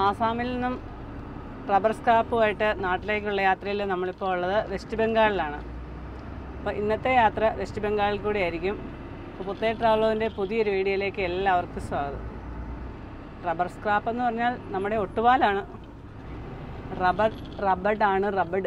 ആസാമിൽ നിന്നും റബ്ബർ സ്ക്രാപ്പുമായിട്ട് നാട്ടിലേക്കുള്ള യാത്രയിൽ നമ്മളിപ്പോൾ ഉള്ളത് വെസ്റ്റ് ബംഗാളിലാണ് അപ്പോൾ ഇന്നത്തെ യാത്ര വെസ്റ്റ് ബംഗാളിൽ കൂടി ആയിരിക്കും അപ്പോൾ പുത്തേ ട്രാവലോൻ്റെ പുതിയൊരു വീഡിയോയിലേക്ക് എല്ലാവർക്കും സ്വാഗതം റബ്ബർ സ്ക്രാപ്പ് എന്ന് പറഞ്ഞാൽ നമ്മുടെ ഒട്ടുപാലാണ് റബ്ബർ റബ്ബഡാണ് റബ്ബഡ്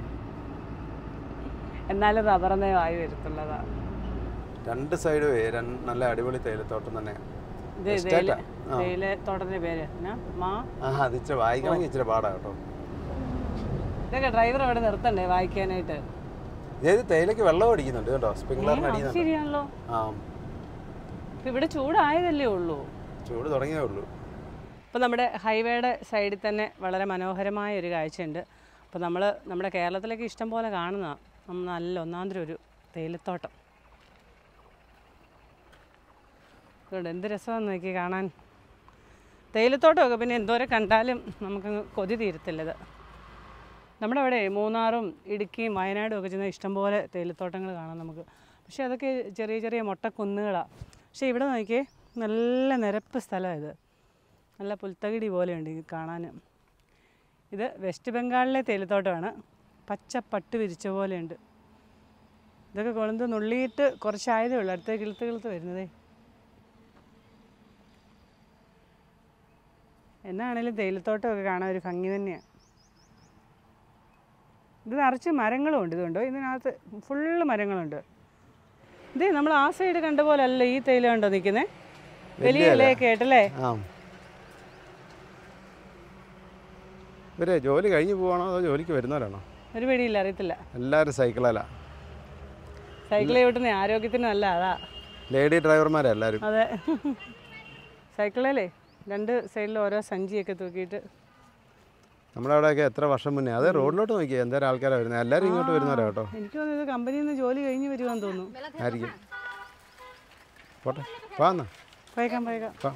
എന്നാലും റബ്ബർ എന്നേ വായി വരത്തുള്ളതാണ് രണ്ട് സൈഡും നല്ല അടിപൊളി തേയിലത്തോട്ടം തന്നെയാണ് ഇത് Estate തേയില ആ? ആ. തേയില തോട്ടത്തിൻ്റെ പേര് എന്നാ മാ ആ അത് ഇച്ചിരി വായിക്കണമെങ്കിൽ ഇച്ചിരി പാടാ കേട്ടോ ഇതൊക്കെ ഡ്രൈവർ അവിടെ നിർത്തണ്ടേ വായിക്കാനായിട്ട് ഏത് തേയിലക്ക് വെള്ളം അടിക്കുന്നുണ്ട് കേട്ടോ സ്പ്രിംഗ്ലറിന് അത് അടിക്കുന്നുണ്ട് ശരിയാണല്ലോ ആ ഇപ്പൊ ഇവിടെ ചൂടായതല്ലേ ഉള്ളൂ ചൂട് തുടങ്ങിയേ ഉള്ളൂ അപ്പോൾ നമ്മുടെ ഹൈവേയുടെ സൈഡിൽ തന്നെ വളരെ മനോഹരമായ ഒരു കാഴ്ചയുണ്ട് അപ്പോൾ നമ്മൾ നമ്മുടെ കേരളത്തിലേക്ക് ഇഷ്ടം പോലെ കാണുന്നതാണ് നമ്മൾ നല്ല ഒന്നാന്തരം ഒരു തേയിലത്തോട്ടം ഇതുകൊണ്ട് എന്ത് രസമാണെന്ന് നോക്കി കാണാൻ തേയിലത്തോട്ടമൊക്കെ പിന്നെ എന്തോരം കണ്ടാലും നമുക്കങ്ങ് കൊതി തീരത്തില്ലത് നമ്മുടെ അവിടെ മൂന്നാറും ഇടുക്കിയും വയനാടും ഒക്കെ ചെന്ന ഇഷ്ടംപോലെ തേയിലത്തോട്ടങ്ങൾ കാണാം നമുക്ക് പക്ഷേ അതൊക്കെ ചെറിയ ചെറിയ മൊട്ടക്കുന്നുകളാണ് പക്ഷേ ഇവിടെ നോക്കിയേ നല്ല നിരപ്പ് സ്ഥലമാണ് ഇത് നല്ല പുൽത്തകിടി പോലെയുണ്ട് ഇത് കാണാൻ ഇത് വെസ്റ്റ് ബംഗാളിലെ തേയിലത്തോട്ടമാണ് പച്ച പട്ട് വിരിച്ച പോലെയുണ്ട് ഇതൊക്കെ കൊളുന്ത് നുള്ളിയിട്ട് കുറച്ചായതേ ഉള്ളൂ അടുത്ത കിളുത്ത് കിളുത്ത് വരുന്നതേ എന്നാണേലും തേയിലത്തോട്ടമൊക്കെ കാണാൻ ഒരു ഭംഗി തന്നെയാണ് ഇത് നിറച്ച് മരങ്ങളും ഉണ്ട് ഇതുണ്ടോ ഇതിനകത്ത് ഫുള്ള് മരങ്ങളുണ്ട് ഇതേ നമ്മൾ ആ സൈഡ് കണ്ട പോലെ അല്ല ഈ തേയില കണ്ടോ നിൽക്കുന്നത് വലിയ ഇലയൊക്കെ ആയിട്ടല്ലേ ആ ഇവരെ ജോലി കഴിഞ്ഞ് പോവാണോ അതോ ജോലിക്ക് വരുന്നവരാണോ ഒരു പിടിയില്ല അറിയത്തില്ല എല്ലാവരും സൈക്കിളല്ല സൈക്കിൾ ചവിട്ടുന്ന ആരോഗ്യത്തിന് നല്ല അതാ ലേഡി ഡ്രൈവർമാരാ എല്ലാവരും അതെ സൈക്കിളിലേ രണ്ട് സൈഡിൽ ഓരോ സഞ്ചിയൊക്കെ തൂക്കിയിട്ട് നമ്മുടെ അവിടെയൊക്കെ എത്ര വർഷം മുന്നേ അത് റോഡിലോട്ട് നോക്കിയാൽ എന്തോരം ആൾക്കാരാണ് വരുന്നത് എല്ലാവരും ഇങ്ങോട്ട് വരുന്നവരാ കേട്ടോ എനിക്ക് തോന്നുന്നത് കമ്പനിയിൽ നിന്ന് ജോലി കഴിഞ്ഞ് വരുവാന്ന് തോന്നുന്നു ആയിരിക്കും പോട്ടെ വാന്നാ പോയേക്കാം പോയേക്കാം വാ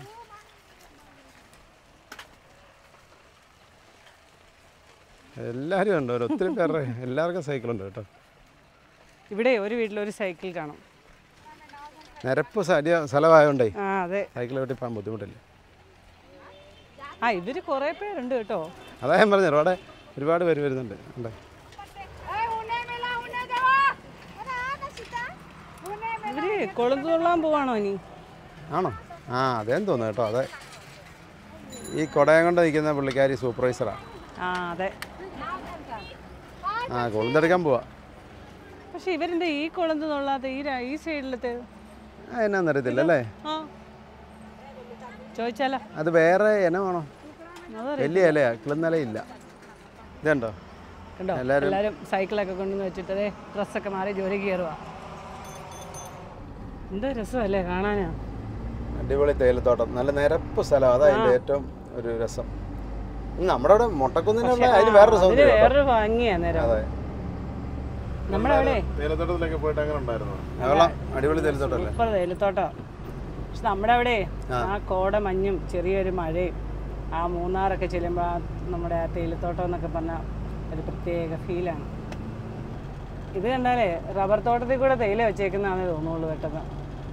എല്ലാവരും ഉണ്ട് ഒരു ഒത്തിരി പേരുടെ എല്ലാവർക്കും സൈക്കിളുണ്ട് കേട്ടോ ഇവിടെ ഒരു വീട്ടിൽ ഒരു സൈക്കിൾ കാണും നിരപ്പ് സരിയ സ്ഥലമായോണ്ടേ ആ അതെ സൈക്കിൾ ഓട്ടി പോകാൻ ബുദ്ധിമുട്ടില്ല ആ ഇവർ കുറേ പേരുണ്ട് കേട്ടോ അതാ ഞാൻ പറഞ്ഞു അവിടെ ഒരുപാട് പേര് വരുന്നുണ്ട് ഉണ്ടേ ഇവര് കൊളുന്ത് കൊള്ളാൻ പോവാണോ ഇനി ആണോ ആ അതേന്ന് തോന്നുന്നു കേട്ടോ അതെ ഈ കുടയം കൊണ്ട് നിൽക്കുന്ന പുള്ളിക്കാരി സൂപ്പർവൈസറാണ് ആ അതെ ആ കൊളുന്തെടുക്കാൻ പോവാ പക്ഷെ ഇവരെന്താ ഈ കൊളുന്ത് തൊള്ളാത്ത ഈ ര- ഈ സൈഡിലത്തെ ആ എന്നാന്ന് അറിയത്തില്ല അല്ലേ ആ ചോദിച്ചാലോ അത് വേറെ ഇനമാണോ അതറിയാം വലിയ ഇലയാ കിളുന്നലയില്ല ഇതുണ്ടോ കണ്ടോ എല്ലാവരും- എല്ലാവരും സൈക്കിളൊക്കെ കൊണ്ടുവന്ന് വെച്ചിട്ട് അതെ ഡ്രസ്സൊക്കെ മാറി ജോലിക്ക് കയറുക എന്താ രസമല്ലേ കാണാനാ അടിപൊളി തേയിലത്തോട്ടം നല്ല നിരപ്പ് സ്ഥലം അതാ അതിൻ്റെ ഏറ്റവും ഒരു രസം ഉം, നമ്മുടെ അവിടെ മുട്ടക്കുന്നിനുള്ള അതിന് വേറൊരു അതിന് സൗന്ദര്യം കേട്ടോ. വേറൊരു ഭംഗിയാ നേരം അതെ നമ്മുടെ അവിടെ തേയിലത്തോട്ടത്തിലൊക്കെ പോയിട്ട് അങ്ങനെ ഉണ്ടായിരുന്നു വെള്ളം അടിപൊളി തേയിലത്തോട്ടല്ലേ സൂപ്പർ തേയിലത്തോട്ടം പക്ഷെ നമ്മുടെ അവിടെ ആ കോട മഞ്ഞും ചെറിയൊരു മഴയും ആ മൂന്നാറൊക്കെ ചെല്ലുമ്പോൾ ആ നമ്മുടെ ആ തേയിലത്തോട്ടം എന്നൊക്കെ പറഞ്ഞാൽ ഒരു പ്രത്യേക ഫീലാണ് ഇത് കണ്ടാലേ റബ്ബർ തോട്ടത്തിൽ കൂടെ തേയില വെച്ചേക്കുന്നതാണെന്ന് തോന്നുള്ളൂ പെട്ടെന്ന്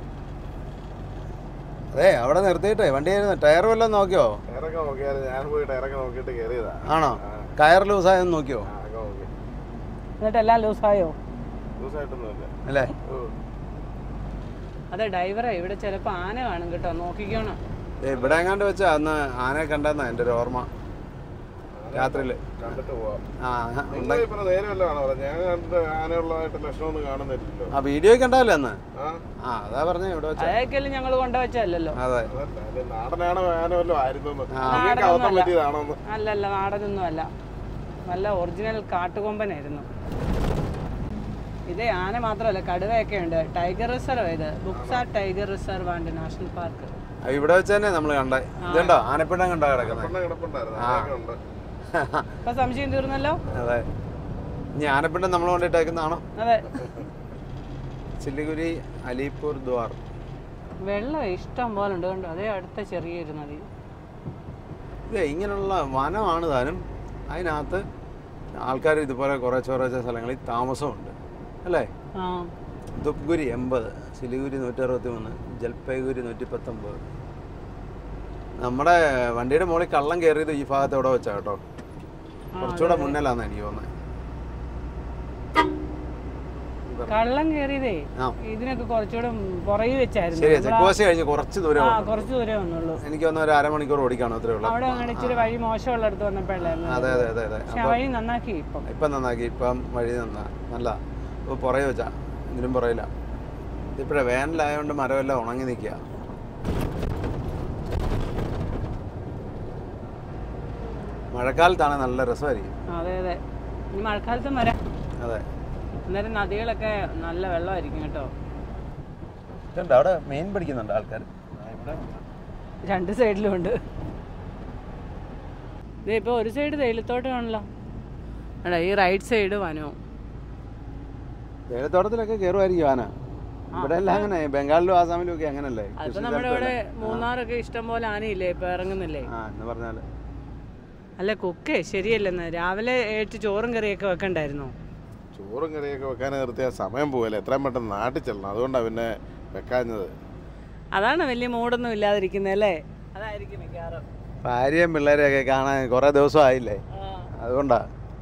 അതെ അവിടെ നിർത്തിയിട്ടേ വണ്ടി ടയർ വല്ലതും നോക്കിയോ ടയറൊക്കെ നോക്കിയായിരുന്നു ഞാൻ പോയി ടയറൊക്കെ നോക്കിയിട്ട് കയറിയതാ ആണോ കയർ ലൂസായെന്ന് നോക്കിയോ ആ ഒക്കെ നോക്കി എന്നിട്ട് എല്ലാം ലൂസായോ ലൂസായിട്ടൊന്നുമില്ല അല്ലേ ഓ അതെ ഡ്രൈവറെ ഇവിടെ ചിലപ്പോൾ ആന കാണും കേട്ടോ നോക്കിക്കോണം ഏ, ഇവിടെ എങ്ങാണ്ട് വെച്ചാ അന്ന് ആനയെ കണ്ടെന്നാ എൻ്റെ ഒരു ഓർമ്മ രാത്രിയിൽ കണ്ടിട്ട് പോവാം ആ നിങ്ങൾ ഇപ്പൊ നേരെ വല്ലതാണോ പറഞ്ഞത് ഞാൻ കണ്ട് ആനയുള്ളതായിട്ട് ലക്ഷണമൊന്നും കാണുന്നില്ലല്ലോ ആ വീഡിയോ കണ്ടാവില്ല അന്ന് ആ ആ അതാ പറഞ്ഞേ ഇവിടെ വെച്ചാ അതൊക്കെയല്ലേ ഞങ്ങൾ കൊണ്ടുവച്ചല്ലോ അതെ അതല്ല അല്ലെ നാടനാണോ ആന വല്ലതും ആയിരുന്നു ആ. നിങ്ങൾക്ക് അബദ്ധം പറ്റിയതാണോന്ന് അല്ലല്ല നാടനൊന്നും അല്ല നല്ല ഒറിജിനൽ കാട്ടുകൊമ്പനായിരുന്നു ഇതേ ആന മാത്രമല്ല കടുവയൊക്കെ ഉണ്ട് ടൈഗർ റിസർവ് ഇത് Buxar tiger reserve and national park ആ, ഇവിടെ വെച്ച് തന്നെ നമ്മൾ കണ്ടേ ഇതുണ്ടോ ആനപ്പിണ്ടം കണ്ടോ കിടക്കുന്നത് പെണ്ണ കിടപ്പുണ്ടായിരുന്നു ആനയൊക്കെ ഉണ്ട് ഇപ്പൊ സംശയം തീർന്നല്ലോ അതെ ഇനി ആനപ്പിണ്ടം നമ്മൾ കൊണ്ടിട്ടേക്കുന്നതാണോ അതെ ചില്ലിഗുരി അലിപൂർ ദ്വാർ വെള്ളം ഇഷ്ടം പോലെ ഉണ്ട് കണ്ടോ അതേ അടുത്ത ചെറിയൊരു നദി ഇത് ഇങ്ങനെയുള്ള വനമാണ് താനും അതിനകത്ത് ആൾക്കാർ ഇതുപോലെ കുറേശ്ശെ കുറേശ്ശെ സ്ഥലങ്ങളിൽ താമസമുണ്ട് അല്ലേ ആ ദുപ്ഗുരി എൺപത് സിലിഗുരി നൂറ്റി അറുപത്തി മൂന്ന് ജൽപൈഗുരി നൂറ്റി പത്തൊമ്പത് നമ്മുടെ വണ്ടിയുടെ മുകളിൽ കള്ളം കയറിയത് ഈ ഭാഗത്ത് എവിടെ വെച്ചാ കേട്ടോ കുറച്ചുകൂടെ മുന്നിലാന്ന് എനിക്ക് തോന്നുന്നത് കള്ളം കയറിയതേ ആ ഇതിനൊക്കെ കുറച്ചുകൂടെ പുറകെ വെച്ചായിരുന്നു ശരിയാ ചെക്ക് പോസ്റ്റ് കഴിഞ്ഞ് കുറച്ച് ദൂരം ആ കുറച്ച് ദൂരേ വന്നുള്ളൂ എനിക്ക് തോന്നുന്നു ഒരു അരമണിക്കൂർ ഓടിക്കാണോ അത്രേ ഉള്ളൂ അവിടെ അങ്ങനെ ഇച്ചിരി വഴി മോശമുള്ള അടുത്ത് വന്നപ്പോഴായിരുന്നു അതെ അതെ അതെ അതെ പക്ഷെ ആ വഴി നന്നാക്കി ഇപ്പം ഇപ്പം നന്നാക്കി ഇപ്പം വഴി നന്നാ നല്ല ഇപ്പോൾ പുറകെ വെച്ചാ ഇതിനും പുറയില്ല ഇതിപ്പോഴേ വേനലായതുകൊണ്ട് മരമെല്ലാം ഉണങ്ങി നിൽക്കുക മഴക്കാലത്താണ് നല്ല രസമായിരിക്കും അതെ അതെ ഇനി മഴക്കാലത്തും വരാം അതെ അന്നേരം നദികളൊക്കെ നല്ല വെള്ളമായിരിക്കും കേട്ടോ ഇതുണ്ട് അവിടെ മീൻ പിടിക്കുന്നുണ്ട് ആൾക്കാർ ഇവിടെ രണ്ട് സൈഡിലും ഉണ്ട് ഇത് ഇപ്പോൾ ഒരു സൈഡ് തേയിലത്തോട്ട് കാണല്ലോ എടാ ഈ റൈറ്റ് സൈഡ് വനവും തേയിലത്തോട്ടത്തിലൊക്കെ കയറുമായിരിക്കും ആന ഇവിടെ എല്ലാം അങ്ങനെ ബംഗാളിലും ആസാമിലും ഒക്കെ അങ്ങനല്ലേ അതിപ്പോൾ നമ്മുടെ ഇവിടെ മൂന്നാറൊക്കെ ഇഷ്ടം പോലെ ആനയില്ലേ ഇപ്പോൾ ഇറങ്ങുന്നില്ലേ ആ എന്ന് പറഞ്ഞാൽ അല്ല കുക്കേ ശരിയല്ലെന്ന് രാവിലെ ഏറ്റ് ചോറും കറിയൊക്കെ വെക്കണ്ടായിരുന്നോ ചോറും കറിയൊക്കെ വെക്കാൻ നിർത്തിയാൽ സമയം പോകല്ലേ എത്രയും പെട്ടെന്ന് നാട്ടിൽ ചെല്ലണം അതുകൊണ്ടാണ് പിന്നെ വെക്കാഞ്ഞത് അതാണ് വലിയ മൂടൊന്നും ഇല്ലാതിരിക്കുന്നത് അല്ലേ അതായിരിക്കും മിക്കവാറും ഭാര്യയും പിള്ളേരെയൊക്കെ കാണാൻ കുറേ ദിവസം ആയില്ലേ ആ. അതുകൊണ്ടാ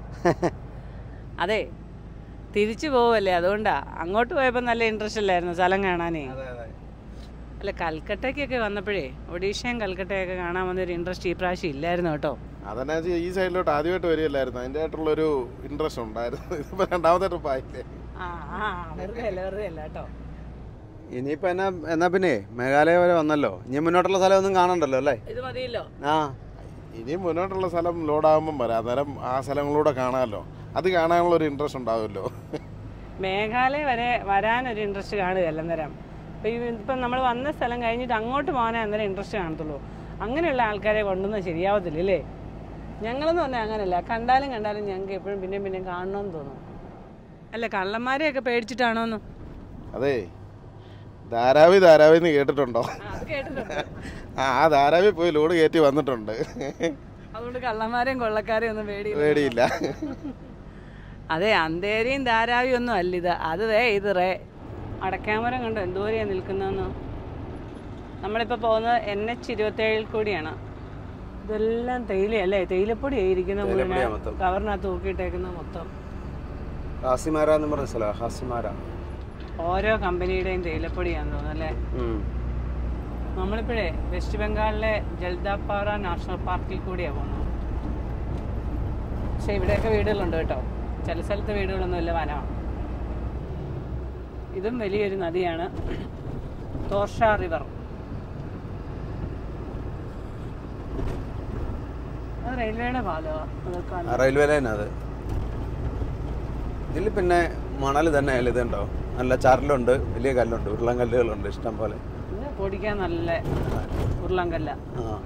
അതെ തിരിച്ചു പോവല്ലേ അതുകൊണ്ടാ അങ്ങോട്ട് പോയപ്പോൾ നല്ല ഇൻട്രസ്റ്റ് അല്ലായിരുന്നു സ്ഥലം കാണാനേ അല്ല കൽക്കട്ടയ്ക്കൊക്കെ വന്നപ്പോഴേ ഒഡീഷയും കൽക്കട്ടയൊക്കെ കാണാൻ വന്നൊരു ഇൻട്രസ്റ്റ് ഈ പ്രാവശ്യം ഇല്ലായിരുന്നു കേട്ടോ അതെന്നാ വെച്ചാൽ ഈ സൈഡിലോട്ട് ആദ്യമായിട്ട് വരികയല്ലായിരുന്നു അതിൻ്റെ ആയിട്ടുള്ളൊരു ഇൻട്രസ്റ്റ് ഉണ്ടായിരുന്നു ഇതിപ്പോൾ രണ്ടാമത്തെ ട്രിപ്പ് ആയില്ലേ ആ ആ വെറുതെ അല്ല വെറുതെ അല്ല കേട്ടോ ഇനിയിപ്പോൾ എന്നാ എന്നാ പിന്നെ മേഘാലയ വരെ വന്നല്ലോ ഇനി മുന്നോട്ടുള്ള സ്ഥലമൊന്നും കാണണ്ടല്ലോ അല്ലേ ഇത് മതിയല്ലോ ആ ഇനി മുന്നോട്ടുള്ള സ്ഥലം ലോഡാകുമ്പം വരാം അന്നേരം ആ സ്ഥലങ്ങളൂടെ കാണാമല്ലോ അത് കാണാനുള്ള ഒരു ഇൻട്രസ്റ്റ് ഉണ്ടാവുമല്ലോ മേഘാലയ വരെ വരാനൊരു ഇൻട്രസ്റ്റ് കാണുകയല്ല അന്നേരം ഇപ്പം ഈ ഇപ്പം നമ്മൾ വന്ന സ്ഥലം കഴിഞ്ഞിട്ട് അങ്ങോട്ട് പോകാനേ അന്നേരം ഇൻട്രസ്റ്റ് കാണത്തുള്ളൂ അങ്ങനെയുള്ള ആൾക്കാരെ കൊണ്ടുവന്നത് ശരിയാവത്തില്ല അല്ലേ ഞങ്ങളെന്ന് പറഞ്ഞാൽ അങ്ങനെയല്ല കണ്ടാലും കണ്ടാലും ഞങ്ങൾക്ക് എപ്പോഴും പിന്നെയും പിന്നെയും കാണണമെന്ന് തോന്നും അല്ല കള്ളന്മാരെയൊക്കെ പേടിച്ചിട്ടാണോന്ന് അതെ ധാരാവി ധാരാവി എന്ന് കേട്ടിട്ടുണ്ടോ അത് കേട്ടിട്ടുണ്ട് ആ ആ ധാരാവി പോയി ലോഡ് കയറ്റി വന്നിട്ടുണ്ട് അതുകൊണ്ട് കള്ളന്മാരെയും കൊള്ളക്കാരെയും ഒന്നും പേടിയില്ല പേടിയില്ല അതെ അന്തേരിയും ധാരാവിയും ഒന്നും അല്ല ഇത് അത് റേ ഇത് റേ അടക്കാമരം കണ്ടോ എന്തോരെയാണ് നിൽക്കുന്നതെന്ന് നമ്മളിപ്പോൾ പോകുന്നത് എൻ എച്ച് ഇരുപത്തേഴിൽ കൂടിയാണ് ഇതെല്ലാം തേയിലയല്ലേ തേയിലപ്പൊടി ആയിരിക്കുന്ന തേയിലപ്പൊടിയാ മുഴുവൻ മൊത്തം. കവറിനകത്ത് തൂക്കിയിട്ടേക്കുന്ന മൊത്തം ഹാസിമാര എന്ന് പറഞ്ഞ സ്ഥലമാണ് ഹാസിമാര ഓരോ കമ്പനിയുടെയും തേയിലപ്പൊടിയാന്ന് തോന്നുന്നു അല്ലേ നമ്മളിപ്പോഴേ വെസ്റ്റ് ബംഗാളിലെ ജൽദാപ്പാറ നാഷണൽ പാർക്കിൽ കൂടിയാണ് പോകുന്നത് പക്ഷെ ഇവിടെയൊക്കെ വീടുകളുണ്ട് കേട്ടോ ചില സ്ഥലത്ത് വീടുകളൊന്നും ഇല്ല വനമാണ് ഇതും വലിയൊരു നദിയാണ് തോർഷ റിവർ അത് റെയിൽവേയുടെ പാലമാണ് അതൊക്കെ റെയിൽവേ ലൈൻ അത് ഇതിൽ പിന്നെ മണൽ തന്നെ അല്ല ഇതുണ്ടോ നല്ല ചരലുണ്ട് വലിയ കല്ലുണ്ട് ഉരുളൻ കല്ലുകളുണ്ട് ഇഷ്ടം പോലെ ഇത് പൊടിക്കാൻ നല്ല ഉരുളങ്കല്ല ആ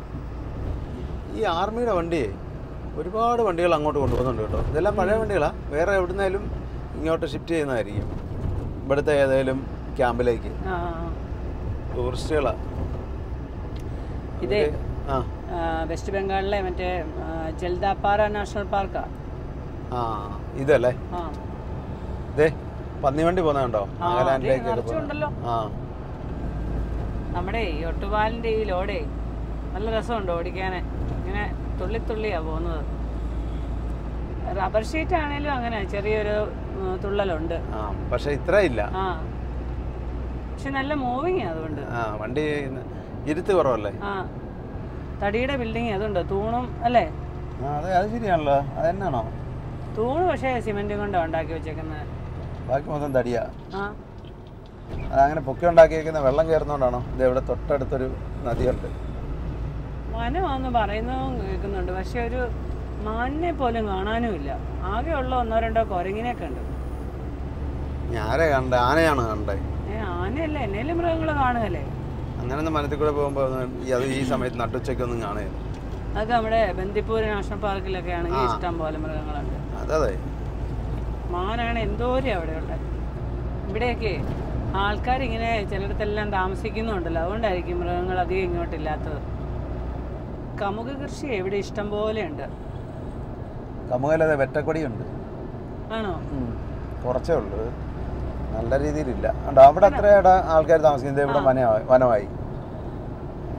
ഈ ആർമിയുടെ വണ്ടിയെ ഒരുപാട് വണ്ടികൾ അങ്ങോട്ട് കൊണ്ടുപോകുന്നുണ്ട് കേട്ടോ ഇതെല്ലാം പഴയ വണ്ടികളാണ് വേറെ എവിടുന്നേലും ഇങ്ങോട്ട് ഷിഫ്റ്റ് ചെയ്യുന്നതായിരിക്കും ഇവിടുത്തെ ഏതെങ്കിലും ക്യാമ്പിലേക്ക് ആ ടൂറിസ്റ്റുകളാ ഇതേ ആ ആ, വെസ്റ്റ് ബംഗാളിലെ മറ്റേ ആ, ജൽദാപ്പാറ നാഷണൽ പാർക്കാ ആ ഇതല്ലേ ആ ഇതേ പന്നിവണ്ടി പോകുന്നുണ്ടോ ആ, നാഗാലാൻഡിലേക്ക് ദേ നിറച്ചുണ്ടല്ലോ. ആ നമ്മുടെ ഈ ഒട്ടുപാലിൻ്റെ ഈ ലോഡേ നല്ല രസമുണ്ട് ഓടിക്കാൻ ഇങ്ങനെ തുള്ളി തുള്ളിയാ പോകുന്നത് റബ്ബർ ഷീറ്റ് ആണേലും അങ്ങനെ ചെറിയൊരു ഉം, തുള്ളലുണ്ട് ആ പക്ഷെ ഇത്ര ഇല്ല ആ പക്ഷെ നല്ല മൂവിങ് അതുകൊണ്ട് ആ വണ്ടി ഇരുത്ത് കുറവല്ലേ ആ തടിയുടെ ബിൽഡിങ് അതുണ്ട് തൂണും അല്ലേ ആ അതെ അത് ശരിയാണല്ലോ അത് തന്നെയാണോ തൂണ് പക്ഷേ സിമെന്റ് കൊണ്ടാണ് ഉണ്ടാക്കി വെച്ചേക്കുന്നത് ബാക്കി മൊത്തം തടിയാ ആ അതങ്ങനെ പൊക്കി ഉണ്ടാക്കിയേക്കുന്ന വെള്ളം കയറുന്നോണ്ടാണോ ഇത് ഇവിടെ തൊട്ടടുത്തൊരു നദിയുണ്ട് വനമാണെന്ന് പറയുന്നതും കേൾക്കുന്നുണ്ട് പക്ഷെ ഒരു മാനിനെ പോലും കാണാനുമില്ല ആകെയുള്ള ഒന്നോ രണ്ടോ കുരങ്ങിനെയൊക്കെ ഉണ്ട് ഞാരെ കണ്ടേ ആനയാണ് കണ്ടേ ഏ ആനയല്ല എന്നേലും മൃഗങ്ങൾ കാണുകയല്ലേ അങ്ങനൊന്നും മനത്തിൽ കൂടെ പോകുമ്പോൾ അത് ഈ സമയത്ത് നട്ടുച്ചയ്ക്കൊന്നും കാണുകയില്ല അതൊക്കെ നമ്മുടെ ബന്ദിപ്പൂർ നാഷണൽ പാർക്കിലൊക്കെ ആണെങ്കിൽ ആ. ഇഷ്ടം പോലെ മൃഗങ്ങളുണ്ട് അതെ മാനാണ് എന്തോരം അവിടെയുള്ളത് ഇവിടെയൊക്കെ ആൾക്കാരിങ്ങനെ ചിലയിടത്തെല്ലാം താമസിക്കുന്നുണ്ടല്ലോ അതുകൊണ്ടായിരിക്കും മൃഗങ്ങൾ അധികം ഇങ്ങോട്ടില്ലാത്തത് കമുക കൃഷി ഇവിടെ ഇഷ്ടം പോലെ ഉണ്ട് കമുകലതെ വെറ്റക്കൊടിയുണ്ട് ആണോ കുറച്ചേ ഉള്ളൂ നല്ല രീതിയിലില്ല ഉണ്ട് അവിടെ അത്ര ആൾക്കാർ താമസിക്കുന്നത് ഇവിടെ വനമായി വനമായി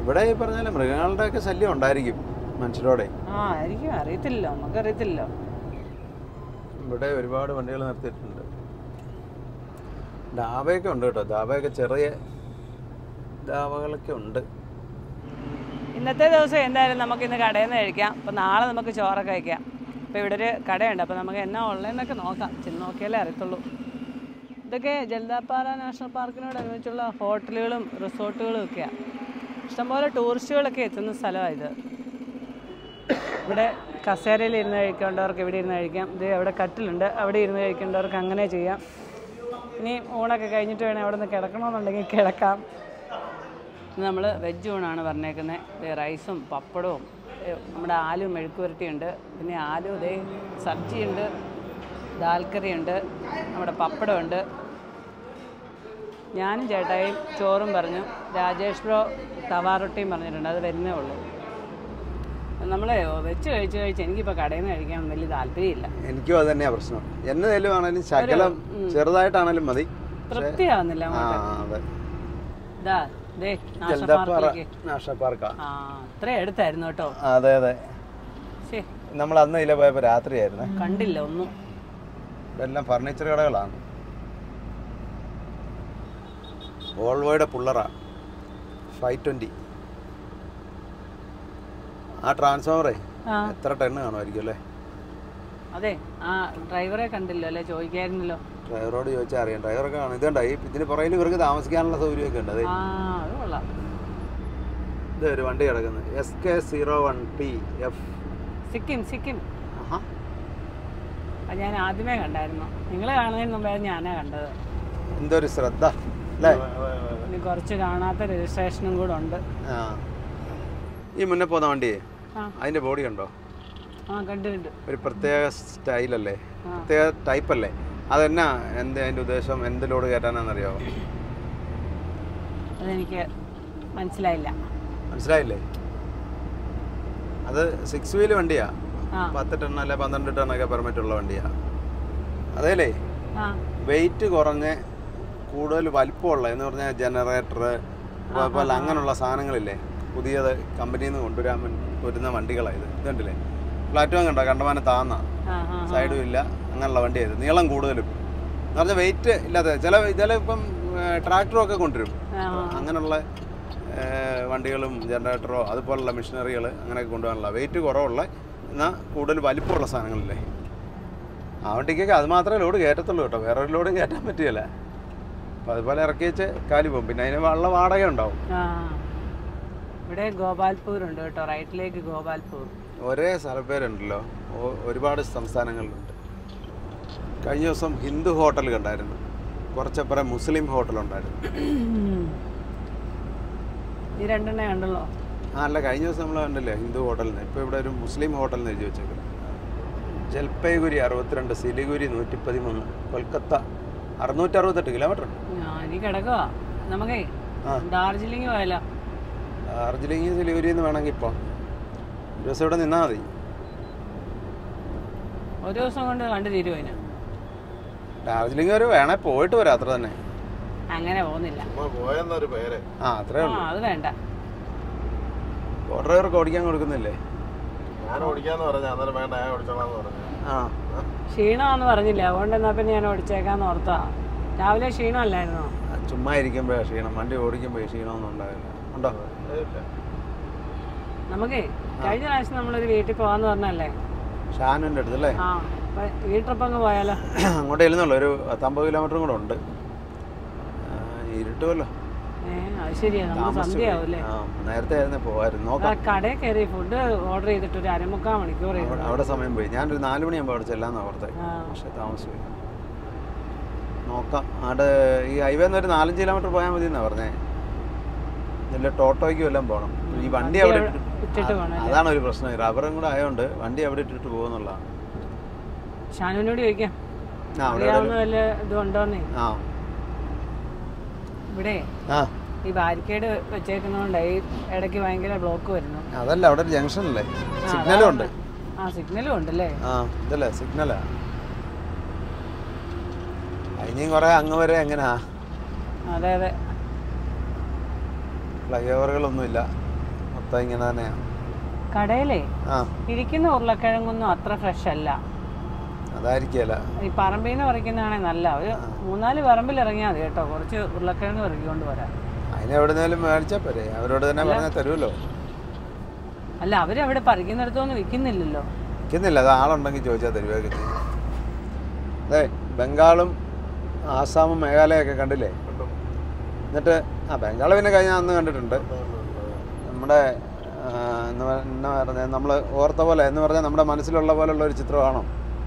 ഇവിടെ ഈ പറഞ്ഞാൽ മൃഗങ്ങളുടെ ഒക്കെ ശല്യം ഉണ്ടായിരിക്കും മനുഷ്യരോടെ ആ ആയിരിക്കും അറിയത്തില്ലല്ലോ നമുക്കറിയത്തില്ലല്ലോ ഇവിടെ ഒരുപാട് വണ്ടികൾ നിർത്തിയിട്ടുണ്ട് ധാബയൊക്കെ ഉണ്ട് കേട്ടോ ധാബയൊക്കെ ചെറിയ ധാബകളൊക്കെ ഉണ്ട് ഇന്നത്തെ ദിവസം എന്തായാലും നമുക്ക് ഇന്ന് കടയിൽ നിന്ന് കഴിക്കാം അപ്പോൾ നാളെ നമുക്ക് ചോറൊക്കെ കഴിക്കാം അപ്പോൾ ഇവിടെ ഒരു കടയുണ്ട് അപ്പോൾ നമുക്ക് എന്നാ ഉള്ളതെന്നൊക്കെ നോക്കാം ചെന്ന് നോക്കിയാലേ അറിയത്തുള്ളൂ ഇതൊക്കെ ജലദാപ്പാറ നാഷണൽ പാർക്കിനോടനുബന്ധിച്ചുള്ള ഹോട്ടലുകളും റിസോർട്ടുകളും ഒക്കെയാണ് ഇഷ്ടംപോലെ ടൂറിസ്റ്റുകളൊക്കെ എത്തുന്ന സ്ഥലമാണ് ഇത് ഇവിടെ കസേരയിൽ ഇരുന്ന് കഴിക്കേണ്ടവർക്ക് ഇവിടെ ഇരുന്ന് കഴിക്കാം ഇത് അവിടെ കട്ടിലുണ്ട് അവിടെ ഇരുന്ന് കഴിക്കേണ്ടവർക്ക് അങ്ങനെ ചെയ്യാം ഇനി ഊണൊക്കെ കഴിഞ്ഞിട്ട് വേണേൽ അവിടെ നിന്ന് കിടക്കണമെന്നുണ്ടെങ്കിൽ കിടക്കാം നമ്മൾ വെജ് ഊണാണ് പറഞ്ഞേക്കുന്നത് ഇത് റൈസും പപ്പടവും ഏ, നമ്മുടെ ആലു മെഴുക്കുവരട്ടിയുണ്ട് പിന്നെ ആലു ഇതേ സബ്ജിയുണ്ട് ദാൽക്കറിയുണ്ട് നമ്മുടെ പപ്പടമുണ്ട് ഞാനും ചേട്ടായും ചോറും പറഞ്ഞു രാജേഷ് ബ്രോ തവാറൊട്ടിയും പറഞ്ഞിട്ടുണ്ട് അത് വരുന്നേ ഉള്ളൂ നമ്മൾ വെച്ച് കഴിച്ച് കഴിച്ച് എനിക്കിപ്പോൾ കടയിൽ നിന്ന് കഴിക്കാൻ വലിയ താല്പര്യമില്ല എനിക്കും അത് തന്നെയാ പ്രശ്നം എന്നതേലും ആണെങ്കിലും ശകലം ചെറുതായിട്ടാണേലും മതി തൃപ്തിയാവുന്നില്ല ആ അങ്ങോട്ട് അതെ ഇതാ ദേ നാഷണൽ ജലദപ്പാറ പാർക്കിലേക്ക് നാഷണൽ പാർക്കാ ആ അത്ര എടുത്തായിരുന്നു കേട്ടോ അതെ അതെ ശേ നമ്മൾ അന്ന് ഇതിലെ പോയപ്പോൾ രാത്രിയായിരുന്നേ കണ്ടില്ല ഒന്നും ഇതെല്ലാം ഫർണിച്ചർ കടകളാണ് വോൾവോയുടെ പുള്ളറാ ഫൈവ് ട്വൻറ്റി ആ ട്രാൻസ്ഫോമറേ ആ എത്ര ടണ്ണ് കാണുമായിരിക്കും അല്ലേ അതെ ആ ഡ്രൈവറെ കണ്ടില്ലോ അല്ലേ ചോദിക്കായിരുന്നല്ലോ ഡ്രൈവറോട് ചോദിച്ചാൽ അറിയാം ഡ്രൈവറൊക്കെ കാണും ഇതുണ്ട് ഈ ഇതിന് പുറകിൽ ഇവർക്ക് താമസിക്കാനുള്ള സൗകര്യമൊക്കെ ഉണ്ട് അതെ ആ അത് കൊള്ളാം ഇത് ഒരു വണ്ടി കിടക്കുന്നത് S K zero one P F Sikkim Sikkim അത് ഞാൻ ആദ്യമേ കണ്ടായിരുന്നു നിങ്ങൾ കാണുന്നതിന് മുമ്പായിരുന്നു ഞാനാ കണ്ടത് എന്തൊരു ശ്രദ്ധ അല്ലേ ഇനി കുറച്ച് കാണാത്ത രജിസ്ട്രേഷനും കൂടെ ഉണ്ട് ആ ഈ മുന്നേ പോകുന്ന വണ്ടിയെ ആ അതിൻ്റെ ബോഡി ഉണ്ടോ ആ കണ്ടു കണ്ടു ഒരു പ്രത്യേക സ്റ്റൈലല്ലേ ആ. പ്രത്യേക ടൈപ്പല്ലേ അതെന്നാ എന്ത് അതിൻ്റെ ഉദ്ദേശം എന്ത് ലോഡ് കയറ്റാനാണെന്നറിയാമോ അതെനിക്ക് മനസ്സിലായില്ല മനസ്സിലായില്ലേ അത് സിക്സ് വീല് വണ്ടിയാ ആ പത്ത് ടൺ അല്ലെ പന്ത്രണ്ട് ടണ്ണൊക്കെ പെർമിറ്റ് ഉള്ള വണ്ടിയാ അതേലേ ആ വെയിറ്റ് കുറഞ്ഞ് കൂടുതൽ വലിപ്പമുള്ള എന്ന് പറഞ്ഞാൽ ജനറേറ്റർ അതുപോലെ അങ്ങനെയുള്ള സാധനങ്ങളില്ലേ പുതിയത് കമ്പനിയിൽ നിന്ന് കൊണ്ടുവരാൻ വേണ്ടി വരുന്ന വണ്ടികളാണ് ഇത് ഇത് കണ്ടില്ലേ പ്ലാറ്റ്ഫോം കണ്ടോ കണ്ടമാനം താന്ന ആ ആ സൈഡും ഇല്ല അങ്ങനെയുള്ള വണ്ടിയായത് നീളം കൂടുതലും എന്ന് പറഞ്ഞാൽ വെയിറ്റ് ഇല്ലാത്ത ചില ഇതിൽ ഇപ്പം ട്രാക്ടറും ഒക്കെ കൊണ്ടുവരും ആ അങ്ങനെയുള്ള ഏഹ്, വണ്ടികളും ജനറേറ്ററോ അതുപോലുള്ള മെഷീനറികൾ അങ്ങനെയൊക്കെ കൊണ്ടുപോകാനുള്ള വെയിറ്റ് കുറവുള്ള എന്നാൽ കൂടുതൽ വലിപ്പമുള്ള സാധനങ്ങളില്ലേ ആ വണ്ടിക്കൊക്കെ അത് മാത്രമേ ലോഡ് കയറ്റത്തുള്ളൂ കേട്ടോ വേറെ ഒരു ലോഡും കയറ്റാൻ പറ്റുകയില്ല അപ്പം അതുപോലെ ഇറക്കി വെച്ച് കാലി പോകും പിന്നെ അതിന് വള്ള വാടക ഉണ്ടാവും ആ ഇവിടെ ഗോപാൽപൂർ ഉണ്ട് കേട്ടോ റൈറ്റിലേക്ക് ഗോപാൽപൂർ ഒരേ സ്ഥലപ്പേരുണ്ടല്ലോ ഒ- ഒരുപാട് സംസ്ഥാനങ്ങളിലുണ്ട് കഴിഞ്ഞ ദിവസം ഹിന്ദു ഹോട്ടൽ കണ്ടായിരുന്നു കുറച്ചപ്പുറം മുസ്ലിം ഹോട്ടലുണ്ടായിരുന്നു ഈ രണ്ടെണ്ണേ ഉണ്ടല്ലോ ആ അല്ല കഴിഞ്ഞ ദിവസം നമ്മൾ കണ്ടില്ലേ ഹിന്ദു ഹോട്ടലിൽ നിന്ന് ഇപ്പോൾ ഇവിടെ ഒരു മുസ്ലിം ഹോട്ടലിൽ നിന്ന് എഴുതി വെച്ചേക്കുന്നത് ജൽപൈഗുരി അറുപത്തിരണ്ട് സിലിഗുരി നൂറ്റി പതിമൂന്ന് കൊൽക്കത്ത അറുന്നൂറ്റി അറുപത്തെട്ട് കിലോമീറ്റർ ഉണ്ട് ഞാനീ കിടക്കുക നമുക്കേ ആ. ഡാർജിലിംഗ് പോയാലോ ഡാർജിലിംഗ് സിലിഗുരി എന്ന് വേണമെങ്കിൽ ഇപ്പോൾ ഒരു ദിവസം ഇവിടെ നിന്നാൽ മതി ഒരു ദിവസം കൊണ്ട് കണ്ടു തീരുമോ അതിന് ഡാർജിലിംഗ് വരെ വേണേ പോയിട്ട് വരാം അത്ര തന്നെ അങ്ങനെ പോകുന്നില്ല ചുമ്മാ പോയെന്നൊരു പേര് ആ അത്രേ ആ ഉള്ളൂ അത് വേണ്ട ഡ്രൈവർക്ക് ഓടിക്കാൻ കൊടുക്കുന്നില്ലേ ഞാൻ ഓടിക്കാന്ന് പറഞ്ഞ അന്നേരം വേണ്ട ഞാൻ ഓടിച്ചോളാന്ന് പറഞ്ഞു ആ ക്ഷീണമാന്ന് പറഞ്ഞില്ല അതുകൊണ്ട് എന്നാ പിന്നെ ഞാൻ ഓടിച്ചേക്കാന്ന് ഓർത്താ രാവിലെ ക്ഷീണമല്ലായിരുന്നോ ആ, ചുമ്മാ ഇരിക്കുമ്പോഴേ ക്ഷീണം വണ്ടി ഓടിക്കുമ്പോൾ ക്ഷീണമൊന്നും ഉണ്ടാവില്ല ഉണ്ടോ ഇല്ല. നമുക്കേ കഴിഞ്ഞ പ്രാവശ്യം നമ്മളൊരു വീട്ടിൽ പോകാന്ന് പറഞ്ഞല്ലേ ഷാനുവിൻ്റെ അടുത്തല്ലേ ആ അപ്പൊ ഈ ട്രിപ്പ് അങ്ങ് പോയാലോ അങ്ങോട്ട് ചെല്ലുന്നുള്ളൂ ഒരു പത്തമ്പത് കിലോമീറ്ററും കൂടെ ഉണ്ട് ആ, ഇരുട്ടുമല്ലോ ഏ അത് ശരിയാ നമുക്ക് താമസിച്ചു സന്ധ്യയാവും അല്ലേ ആ നേരത്തെ ആയിരുന്നു പോകായിരുന്നു ആ നോക്കാം കടയിൽ കയറി ഫുഡ് ഓർഡർ ചെയ്തിട്ട് ഒരു അരമുക്കാൽ മണിക്കൂർ അവിടെ- അവിടെ സമയം പോയി ഞാനൊരു നാല് മണിയാകുമ്പോൾ അവിടെ ചെല്ലാന്ന് ഓർത്തെ ആ. പക്ഷെ താമസിച്ചു പോയി നോക്കാം അവിടെ ഈ ഹൈവേ ഒരു നാലഞ്ച് കിലോമീറ്റർ പോയാൽ മതി എന്നാ പറഞ്ഞേ ഇതിൽ ടോട്ടോയ്ക്കും എല്ലാം പോകണം ഈ വണ്ടി അവിടെ അവിടെ ഇട്ടിട്ട് ഇട്ടിട്ട് ആ, പോകണം അല്ലേ? അതാണ് ഒരു പ്രശ്നം ഈ റബ്ബറും കൂടെ ആയതുകൊണ്ട് വണ്ടി അവിടെ ഇട്ടിട്ട് പോകുന്നുള്ളതാണ് ഷാനുവിനോട് ചോദിക്കാം ആ അവിടെ അറിയാവുന്ന വല്ല ഇതും ഉണ്ടോന്നേ ആ ഇവിടെ ആ ഈ ബാരിക്കേഡ് വെച്ചേക്കുന്നതുകൊണ്ട് ഈ ഇടയ്ക്ക് ഭയങ്കര ബ്ലോക്ക് വരുന്നു അതല്ല അവിടെ ഒരു ജംഗ്ഷൻ അല്ലേ ആ, സിഗ്നലും ഉണ്ട് ആ സിഗ്നലും ഉണ്ടല്ലേ ആ ഇതല്ലേ സിഗ്നലാ ഇനിയും കുറെ അങ്ങ് വരെ എങ്ങനെയാ അതെ അതെ ഫ്ലൈ ഓവറുകളൊന്നുമില്ല മൊത്തം ഇങ്ങനെ തന്നെയാണ് കടയിലേ ആ ഇരിക്കുന്ന ഉരുളക്കിഴങ്ങൊന്നും അത്ര ഫ്രഷ് അല്ല അതായിരിക്കല ഈ പറമ്പിൽ നിന്ന് പറിക്കുന്നതാണെങ്കിൽ നല്ല ഒരു മൂന്നാല് പറമ്പിൽ ഇറങ്ങിയാൽ മതി കേട്ടോ കുറച്ച് ഉരുളക്കിഴങ്ങ് പെറുക്കിക്കൊണ്ട് വരാം അതിന് എവിടെന്നേലും മേടിച്ചാൽ പോരെ അവരോട് തന്നെ പറഞ്ഞാൽ തരുമല്ലോ അല്ല അവരവിടെ പറിക്കുന്നിടത്തൊന്നും വിൽക്കുന്നില്ലല്ലോ നിൽക്കുന്നില്ല അത് ആളുണ്ടെങ്കിൽ ചോദിച്ചാൽ തരുവൊക്കെ ചെയ്യും അതെ ബംഗാളും ആസാമും മേഘാലയൊക്കെ കണ്ടില്ലേ കണ്ടു. എന്നിട്ട് ആ ബംഗാൾ പിന്നെ കഴിഞ്ഞ അന്ന് കണ്ടിട്ടുണ്ട് നമ്മുടെ ആ, എന്ന് പറ- എന്നാ പറഞ്ഞാൽ നമ്മൾ ഓർത്ത പോലെ എന്ന് പറഞ്ഞാൽ നമ്മുടെ മനസ്സിലുള്ള പോലുള്ള ഒരു ചിത്രമാണോ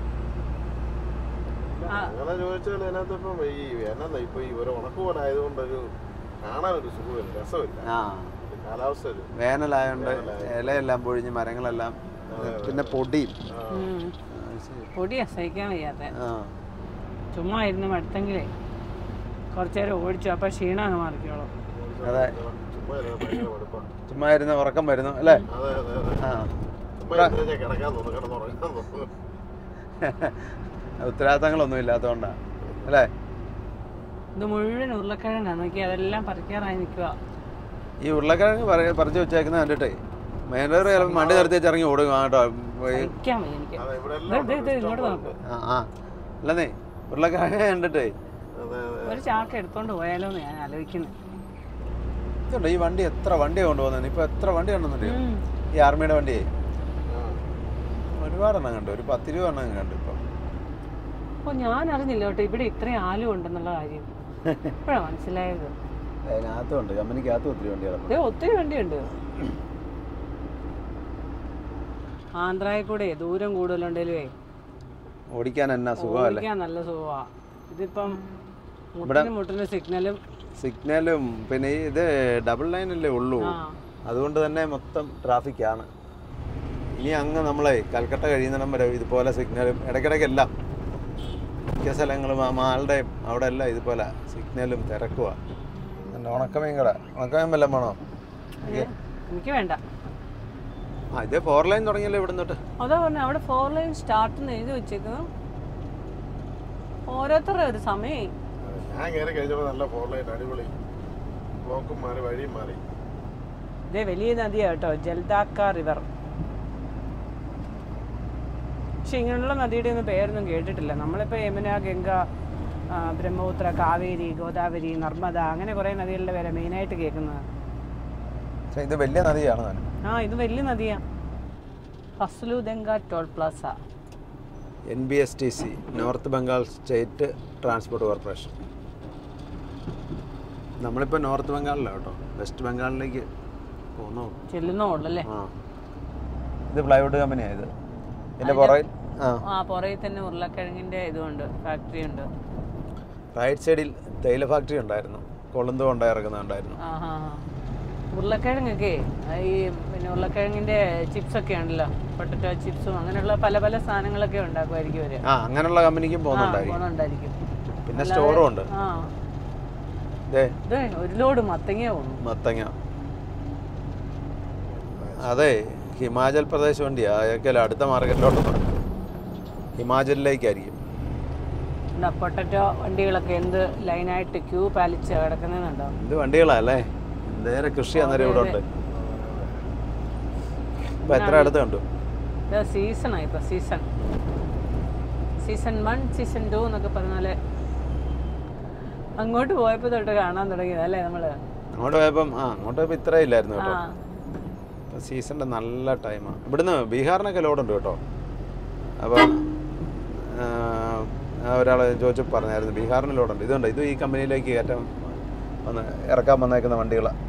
ആ. അങ്ങനെ ചോദിച്ചാൽ അതിനകത്ത് ഇപ്പം ഈ എന്നാ ഇപ്പൊ ഈ ഒരു ഉണക്ക് പോലെ ആയതുകൊണ്ട് ഒരു കാണാനൊരു സുഖമില്ല രസമില്ല ആ ഈ കാലാവസ്ഥ ഒരു വേനലായോണ്ട് ഇലയെല്ലാം പൊഴിഞ്ഞ് മരങ്ങളെല്ലാം പിന്നെ പൊടിയും ഉം. ആ, ശരി. പൊടിയാ സഹിക്കാൻ വയ്യാത്ത ആ ചുമ്മാ ഇരുന്ന് മടുത്തെങ്കിലേ കുറച്ചു നേരം ഓടിച്ചു അപ്പം ക്ഷീണം അങ്ങ് മാറിക്കോളും അതെ ചുമ്മാ ഇരുന്ന് ഭയങ്കര മടുപ്പാ. ചുമ്മാ ഇരുന്ന് ഉറക്കം വരുന്നു അല്ലേ അതെ അതെ അതെ ആ ചുമ്മാ ഇരുന്ന് കഴിഞ്ഞാൽ കിടക്കാൻ തോന്നുന്നു കിടന്നുറങ്ങാൻ തോന്നുന്നു ഉത്തരവാദിത്തങ്ങളൊന്നും ഇല്ലാത്തതുകൊണ്ടാണ് അല്ലേ ഇത് മുഴുവൻ ഉരുളക്കിഴങ്ങാണ് നോക്കി അതെല്ലാം പറിക്കാറായി നിൽക്കുക ഈ ഉരുളക്കിഴങ്ങ് പറ- പറിച്ച് വെച്ചേക്കുന്നത് കണ്ടിട്ടേ മേനേജർ ചിലപ്പോൾ വണ്ടി നിർത്തി വെച്ച് ഇറങ്ങി ഓടും ആ കേട്ടോ ഈ- സഹിക്കാൻ വയ്യ എനിക്ക് അതെ ഇവിടെ ദേ, എല്ലാം ദേ, ഉണ്ട്. ദേ, ഇഷ്ടം ഇങ്ങോട്ട് പോലെ നോക്ക്. ഉണ്ട്. ആ ആ അല്ലെന്നേ ഉരുളക്കിഴങ്ങ് കണ്ടിട്ടേ അതെ അതെ ഒരു ചാക്ക് എടുത്തോണ്ട് പോയാലോ എന്ന് ഞാൻ ആലോചിക്കുന്നു ഇതുണ്ട് ഈ വണ്ടി എത്ര വണ്ടിയാണ് കൊണ്ടുപോകുന്നത് ഇപ്പൊ എത്ര വണ്ടി ഉണ്ടെന്നറിയോ ഉം. ഈ ആർമിയുടെ വണ്ടിയെ ആ. ഒരുപാടെണ്ണം കണ്ടു ഒരു പത്തിരുപത് എണ്ണം കണ്ടു ഇപ്പം ഓ ഞാൻ അറിഞ്ഞില്ല കേട്ടോ ഇവിടെ ഇത്രയും ആലും ഉണ്ടെന്നുള്ള കാര്യം ഇപ്പോഴാണ് മനസ്സിലായത് അതിനകത്തും ഉണ്ട് കമ്പനിക്കകത്തും ഒത്തിരി വണ്ടികളൊക്കെ ദേ ഒത്തിരി വണ്ടിയുണ്ട് ആന്ധ്രയിൽ കൂടെ ദൂരം കൂടുതലുണ്ടെങ്കിലേ ഓടിക്കാൻ എന്നാ സുഖമല്ലേ ഓടിക്കാൻ നല്ല സുഖമാ ഇതിപ്പം മുട്ടിന് മുട്ടിന് സിഗ്നലും സിഗ്നലും പിന്നെ ഈ ഇത് ഡബിൾ ലൈൻ അല്ലേ ഉള്ളൂ ആ അതുകൊണ്ട് തന്നെ മൊത്തം ട്രാഫിക്കാണ് ഇനി അങ്ങ് നമ്മളെ കൽക്കട്ട കഴിയുന്നിടം വരെ ഇതുപോലെ സിഗ്നലും ഇടയ്ക്കിടയ്ക്കെല്ലാം മിക്ക സ്ഥലങ്ങളും ആ മാളുടെയും അവിടെ എല്ലാം ഇതുപോലെ സിഗ്നലും തിരക്കുവാ എൻ്റെ ഉണക്കമീൻ കട ഉണക്കമീൻ വല്ലതും വേണോ ഏ, എനിക്ക് വേണ്ട ആ ഇത് ഫോർ ലൈൻ തുടങ്ങിയല്ലോ ഇവിടെ തൊട്ട് അതാ പറഞ്ഞ അവിടെ ഫോർ ലൈൻ സ്റ്റാർട്ട് എഴുതി വെച്ചേക്കുന്നു ഓരോരുത്തരുടെ ഒരു സമയം അതെ. ഞാൻ കയറി കഴിഞ്ഞപ്പോൾ നല്ല ഫോർ ലൈൻ അടിപൊളി ബ്ലോക്കും മാറി വഴിയും മാറി ഇതേ വലിയ നദിയാ കേട്ടോ ജൽദാക്ക റിവർ പക്ഷെ ഇങ്ങനെയുള്ള നദിയുടെ ഒന്നും പേരൊന്നും കേട്ടിട്ടില്ല നമ്മളിപ്പോൾ യമുന ഗംഗ ആ, ബ്രഹ്മപുത്ര കാവേരി ഗോദാവരി നർമ്മദ അങ്ങനെ കുറേ നദികളുടെ പേരെ മെയിനായിട്ട് കേൾക്കുന്നത് പക്ഷേ ഇത് വലിയ നദിയാണ് താനും ആ ഇത് വലിയ നദിയാ ഫസ്ലുദംഗ toll plaza N B S T C north Bengal state transport corporation നമ്മളിപ്പോൾ നോർത്ത് ബംഗാളിലാണ് കേട്ടോ വെസ്റ്റ് ബംഗാളിലേക്ക് പോകുന്നു ചെല്ലുന്നോളല്ലേ ആ ഇത് പ്ലൈവുഡ് കമ്പനിയാണ് ഇത് ഇതിൻ്റെ പുറകിൽ ആ ആ പുറകിൽ തന്നെ ഉരുളക്കിഴങ്ങിൻ്റെ ഇതുണ്ട് ഫാക്ടറി ഉണ്ട് റൈറ്റ് സൈഡിൽ തേയില ഫാക്ടറി ഉണ്ടായിരുന്നു കൊളുന്ത് കൊണ്ടായി ഇറക്കുന്നുണ്ടായിരുന്നു ആ ഹാ ഹാ ഉരുളക്കിഴങ്ങൊക്കെ ഈ പിന്നെ ഉരുളക്കിഴങ്ങിൻ്റെ ചിപ്സ് ഒക്കെ ഉണ്ടല്ലോ പൊട്ടറ്റോ ചിപ്സും അങ്ങനെയുള്ള പല പല സാധനങ്ങളൊക്കെ ഉണ്ടാക്കുമായിരിക്കും അവര് ആ അങ്ങനെയുള്ള കമ്പനിക്കും പോകുന്നുണ്ടായിരിക്കും പോകുന്നുണ്ടായിരിക്കും പിന്നെ സ്റ്റോറും ഉണ്ട് ആ ദേ ഇത് ഒരു ലോഡ് മത്തങ്ങ പോകുന്നു മത്തങ്ങ അതെ ഹിമാചൽ പ്രദേശ് വണ്ടിയാ അതൊക്കെ അടുത്ത മാർക്കറ്റിലോട്ട് ഹിമാചലിലേക്കായിരിക്കും എന്താ പൊട്ടറ്റോ വണ്ടികളൊക്കെ എന്ത് ലൈനായിട്ട് ക്യൂ പാലിച്ച് കിടക്കുന്നതുണ്ടോ ഇത് വണ്ടികളാ അല്ലേ നേരെ കൃഷി അന്നേരം ഇവിടെ ഉണ്ട് ഇപ്പൊ എത്ര അടുത്ത് കണ്ടു ഇത് സീസണാണ് ഇപ്പൊ season season one season two എന്നൊക്കെ പറഞ്ഞാല് അങ്ങോട്ട് പോയപ്പോ തൊട്ട് കാണാൻ തുടങ്ങിയത് അല്ലേ നമ്മള് അങ്ങോട്ട് പോയപ്പം ആ അങ്ങോട്ട് പോയപ്പോൾ ഇത്ര ഇല്ലായിരുന്നു ആ കേട്ടോ ഇപ്പം സീസണിൻ്റെ നല്ല ടൈമാണ് ഇവിടുന്ന് ബീഹാറിനൊക്കെ ലോഡുണ്ട് കേട്ടോ അപ്പം ഒരാൾ ചോദിച്ചു പറഞ്ഞായിരുന്നു ബീഹാറിന് ലോഡുണ്ട് ഇതുണ്ട് ഇത് ഈ കമ്പനിയിലേക്ക് കയറ്റാൻ വന്ന് ഇറക്കാൻ വന്നേക്കുന്ന വണ്ടികളാണ്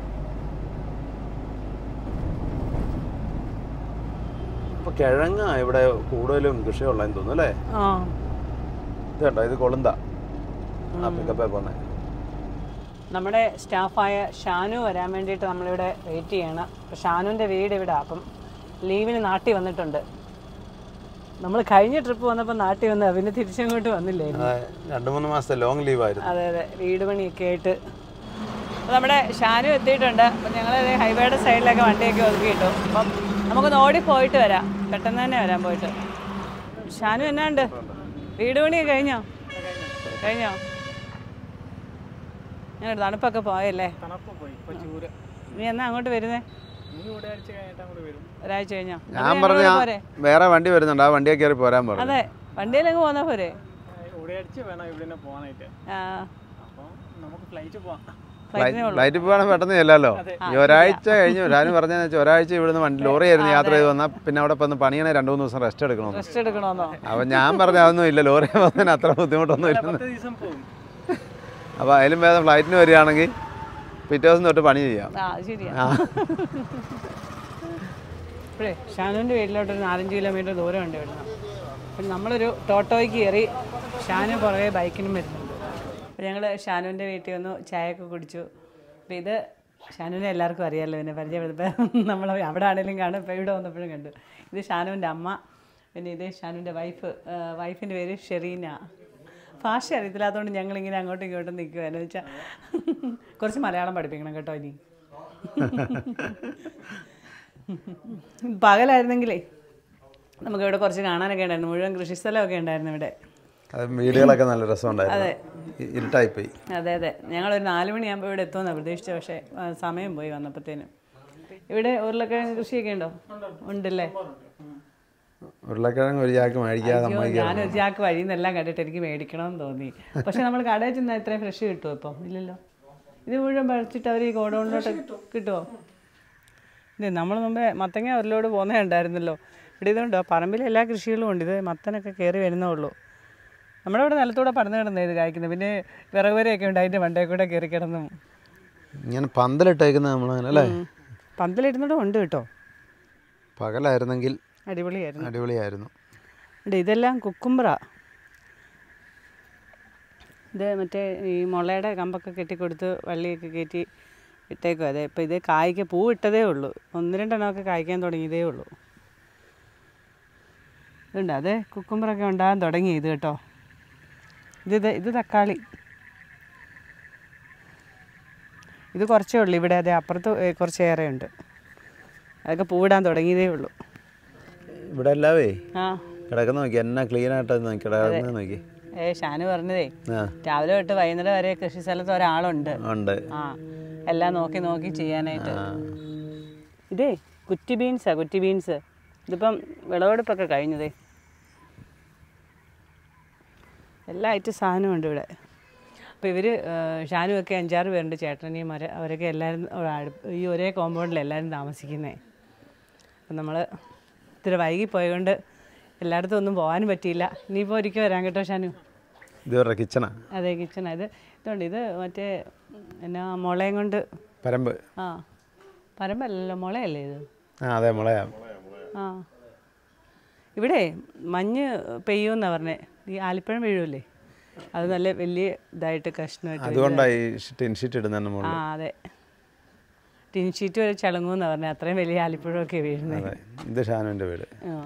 അപ്പോൾ കിഴങ്ങ ഇവിടെ കൂടുതലും കൃഷിയുള്ളതെന്ന് തോന്നുന്നു അല്ലേ ആ ഇത് കണ്ടോ ഇത് കൊളുന്ത ആ പിക്കപ്പേ പോന്നെ നമ്മുടെ സ്റ്റാഫായ ഷാനു വരാൻ വേണ്ടിയിട്ട് നമ്മളിവിടെ വെയിറ്റ് ചെയ്യണം അപ്പം ഷാനുവിൻ്റെ വീട് ഇവിടെ അപ്പം ലീവിന് നാട്ടിൽ വന്നിട്ടുണ്ട് നമ്മൾ കഴിഞ്ഞ ട്രിപ്പ് വന്നപ്പോൾ നാട്ടിൽ വന്ന പിന്നെ തിരിച്ചങ്ങോട്ട് വന്നില്ലായിരുന്നു അതെ രണ്ട് മൂന്ന് മാസത്തെ ലോങ് ലീവായിരുന്നു അതെ അതെ വീട് പണിയൊക്കെ ആയിട്ട് അപ്പോൾ നമ്മുടെ ഷാനു എത്തിയിട്ടുണ്ട് അപ്പം ഞങ്ങൾ ഹൈവേയുടെ സൈഡിലൊക്കെ വണ്ടിയൊക്കെ ഒതുക്കി കിട്ടും അപ്പം നമുക്കൊന്ന് ഓടി പോയിട്ട് വരാം പെട്ടെന്ന് തന്നെ വരാൻ പോയിട്ട് ഷാനു എന്നാണ്ട് വീട് പണിയൊക്കെ കഴിഞ്ഞോ കഴിഞ്ഞോ ഞാൻ തണുപ്പൊക്കെ പോയല്ലേ തണുപ്പ് പോയി ഇപ്പൊ ചൂട് നീ എന്നാ അങ്ങോട്ട് വരുന്നേ ഇനി ഇവിടെ ആഴ്ച കഴിഞ്ഞിട്ട് അങ്ങോട്ട് വരും ഒരാഴ്ച കഴിഞ്ഞോ ഞാൻ പറഞ്ഞ വേറെ വണ്ടി വരുന്നുണ്ട് ആ വണ്ടിയെ കയറി പോരാൻ പറഞ്ഞു അതെ വണ്ടിയിലങ്ങ് പോന്നാ പോരെ ഇവിടെ അടിച്ച് വേണം ഇവിടെ തന്നെ പോകാനായിട്ട് ആ അപ്പം നമുക്ക് ഫ്ലൈറ്റ് പോവാം ഫ്ലൈറ്റിനേ ഉള്ളൂ ഫ്ലൈറ്റിൽ പോകണം പെട്ടെന്ന് ചെല്ലല്ലോ ഈ ഒരാഴ്ച കഴിഞ്ഞു ഞാൻ പറഞ്ഞതെന്ന് വെച്ചാൽ ഒരാഴ്ച ഇവിടുന്ന് വണ്ടി ലോറി ആയിരുന്നു യാത്ര ചെയ്ത് വന്നാൽ പിന്നെ അവിടെ വന്ന് പണിയണേ രണ്ട് മൂന്ന് ദിവസം റെസ്റ്റ് എടുക്കണമെന്ന് റെസ്റ്റ് എടുക്കണമെന്നോ അപ്പം ഞാൻ പറഞ്ഞ അതൊന്നും ഇല്ല ലോറി വന്നതിന് അത്ര ബുദ്ധിമുട്ടൊന്നും ഇല്ല പത്ത് ദിവസം പോകും അപ്പോൾ അതിലും ഭേദം ഫ്ലൈറ്റിന് വരികയാണെങ്കിൽ പിറ്റേ ദിവസം തൊട്ട് പണി ചെയ്യാം ആ ശരിയാ ആ ഇപ്പോഴേ ഷാനുവിൻ്റെ വീട്ടിലോട്ട് ഒരു നാലഞ്ച് കിലോമീറ്റർ ദൂരമുണ്ട് ഇവിടുന്ന് അപ്പം നമ്മളൊരു ടോട്ടോയ്ക്ക് കയറി ഷാനു പുറകെ ബൈക്കിനും വരുന്നുണ്ട് അപ്പം ഞങ്ങൾ ഷാനുവിൻ്റെ വീട്ടിൽ വന്നു ചായയൊക്കെ കുടിച്ചു അപ്പം ഇത് ഷാനുവിനെ എല്ലാവർക്കും അറിയാമല്ലോ പിന്നെ പരിചയപ്പെടുത്തപ്പോൾ നമ്മൾ അവിടെ ആണെങ്കിലും കാണും ഇപ്പോൾ ഇവിടെ വന്നപ്പോഴും കണ്ടു ഇത് ഷാനുവിൻ്റെ അമ്മ പിന്നെ ഇത് ഷാനുവിൻ്റെ വൈഫ് വൈഫിൻ്റെ പേര് ഷെറീന ഭാഷ അറിയത്തില്ലാത്തതുകൊണ്ട് ഞങ്ങളിങ്ങനെ അങ്ങോട്ടും ഇങ്ങോട്ടും നിൽക്കുവാന്ന് വെച്ചാൽ കുറച്ച് മലയാളം പഠിപ്പിക്കണം കേട്ടോ ഇനി പകലായിരുന്നെങ്കിലേ നമുക്ക് ഇവിടെ കുറച്ച് കാണാനൊക്കെ ഉണ്ടായിരുന്നു മുഴുവൻ കൃഷിസ്ഥലമൊക്കെ ഉണ്ടായിരുന്നു ഇവിടെ അത് വീടുകളൊക്കെ നല്ല രസമുണ്ടായിരുന്നു ഇ- ഇരുട്ടായിപ്പോയി അതെ അതെ ഞങ്ങളൊരു നാല് മണിയാകുമ്പോൾ ഇവിടെ എത്തുമെന്നാണ് പ്രതീക്ഷിച്ചത് പക്ഷേ ആ, സമയം പോയി വന്നപ്പോഴത്തേനും ഇവിടെ ഉരുളക്കിഴങ്ങ് കൃഷിയൊക്കെ ഉണ്ടോ ഉണ്ടല്ലേ ഉരുളക്കിഴങ്ങ് ഒരു ചാക്ക് മേടിക്കാതെ അയ്യോ സമ്മതിക്കാതെ ഞാൻ ഒരു ചാക്ക് വഴിയിൽ നിന്നെല്ലാം കണ്ടിട്ട് എനിക്ക് മേടിക്കണമെന്ന് തോന്നി പക്ഷെ നമ്മൾ കടയിൽ ചെന്നാൽ ഇത്രയും ഫ്രഷ് കിട്ടുമോ ഇപ്പം ഇല്ലല്ലോ ഇത് മുഴുവൻ പറിച്ചിട്ട് അവർ ഈ ഗോഡൗണിലോട്ട് കിട്ടുമോ ഇല്ലേ നമ്മൾ മുമ്പേ മത്തങ്ങ ഒരു ലോഡ് പോകുന്നേ ഉണ്ടായിരുന്നല്ലോ ഇവിടെ ഇതുണ്ടോ പറമ്പിൽ എല്ലാ കൃഷികളും ഉണ്ട് ഇത് മത്തനൊക്കെ കയറി വരുന്നേ ഉള്ളൂ നമ്മുടെ ഇവിടെ നിലത്തൂടെ പടന്ന് കിടന്നേ ഇത് കായ്ക്കുന്നത് പിന്നെ വിറക് വരെയൊക്കെ ഉണ്ട് അതിൻ്റെ മണ്ടേ കൂടെ കയറി കിടന്നും ഇങ്ങനെ പന്തലിട്ടേക്കുന്നത് നമ്മളങ്ങനെ അല്ലേ പന്തലിരുന്നിട്ടും ഉണ്ട് കേട്ടോ പകലായിരുന്നെങ്കിൽ അടിപൊളിയായിരുന്നു അടിപൊളിയായിരുന്നു ഉണ്ട് ഇതെല്ലാം കുക്കുംബറ ഇത് മറ്റേ ഈ മുളയുടെ കമ്പൊക്കെ കെട്ടിക്കൊടുത്ത് വള്ളിയൊക്കെ കയറ്റി ഇട്ടേക്കും അതെ ഇപ്പം ഇത് കായ്ക്ക് പൂ ഇട്ടതേ ഉള്ളൂ ഒന്ന് രണ്ടെണ്ണമൊക്കെ കായ്ക്കാൻ തുടങ്ങിയതേ ഉള്ളൂ ഇതുണ്ട് അതെ കുക്കുംബറൊക്കെ ഉണ്ടാകാൻ തുടങ്ങി ഇത് കേട്ടോ ഇത് ഇത് ഇത് തക്കാളി ഇത് കുറച്ചേ ഉള്ളൂ ഇവിടെ അതെ അപ്പുറത്ത് ഏ, കുറച്ചേറെ ഉണ്ട് അതൊക്കെ പൂവിടാൻ തുടങ്ങിയതേ ഉള്ളൂ ഇവിടെ എല്ലാവേ ആ കിടക്കുന്ന നോക്കി എന്നാ ക്ലീൻ ആയിട്ട് നോക്കി കിടക്കുന്നത് നോക്കി ഏ ഷാനു പറഞ്ഞതേ ആ രാവിലെ തൊട്ട് വൈകുന്നേരം വരെ കൃഷി സ്ഥലത്ത് ഒരാളുണ്ട് ഉണ്ട് ആ എല്ലാം നോക്കി നോക്കി ചെയ്യാനായിട്ട് ആ ഇതേ കുറ്റി ബീൻസാ കുറ്റി ബീൻസ് ഇതിപ്പം വിളവെടുപ്പൊക്കെ കഴിഞ്ഞതേ എല്ലാ ഐറ്റം സാധനവും ഉണ്ട് ഇവിടെ അപ്പോൾ ഇവർ ഷാനുവൊക്കെ അഞ്ചാറ് പേരുണ്ട് ചേട്ടനെയും മര അവരൊക്കെ എല്ലാവരും ഇവിടെ അടുപ്പ് ഈ ഒരേ കോമ്പൗണ്ടിൽ എല്ലാവരും താമസിക്കുന്നത് അപ്പം നമ്മൾ ഇത്തിരി വൈകി പോയതുകൊണ്ട് എല്ലായിടത്തും ഒന്നും പോകാനും പറ്റിയില്ല ഇനിയിപ്പോൾ ഒരിക്കൽ വരാൻ കേട്ടോ ഷാനു ഇത് ഇവരുടെ കിച്ചണാ അതെ കിച്ചണ ഇത് ഇതുണ്ട് ഇത് മറ്റേ എന്നാ മുളയും കൊണ്ട് പരമ്പ് ആ പരമ്പല്ലല്ലോ മുളയല്ലേ ഇത് ആ അതെ മുളയാ ആ ഇവിടെ മഞ്ഞ് പെയ്യുമെന്നാണ് പറഞ്ഞേ ഈ ആലിപ്പഴം വീഴുമല്ലേ അത് നല്ല വലിയ ഇതായിട്ട് കഷ്ണമായിട്ട് വരും. അതുകൊണ്ടാണ് ഈ ടിൻ ഷീറ്റ് ഇടുന്നതിന് ആ മുകളിൽ അതെ ടിൻ ഷീറ്റ് വരെ ചളങ്ങുമെന്നാണ് പറഞ്ഞത് അത്രയും വലിയ ആലിപ്പഴമൊക്കെ വീഴുന്നത് അതെ ഇത് ഷാനുവിൻ്റെ വീട്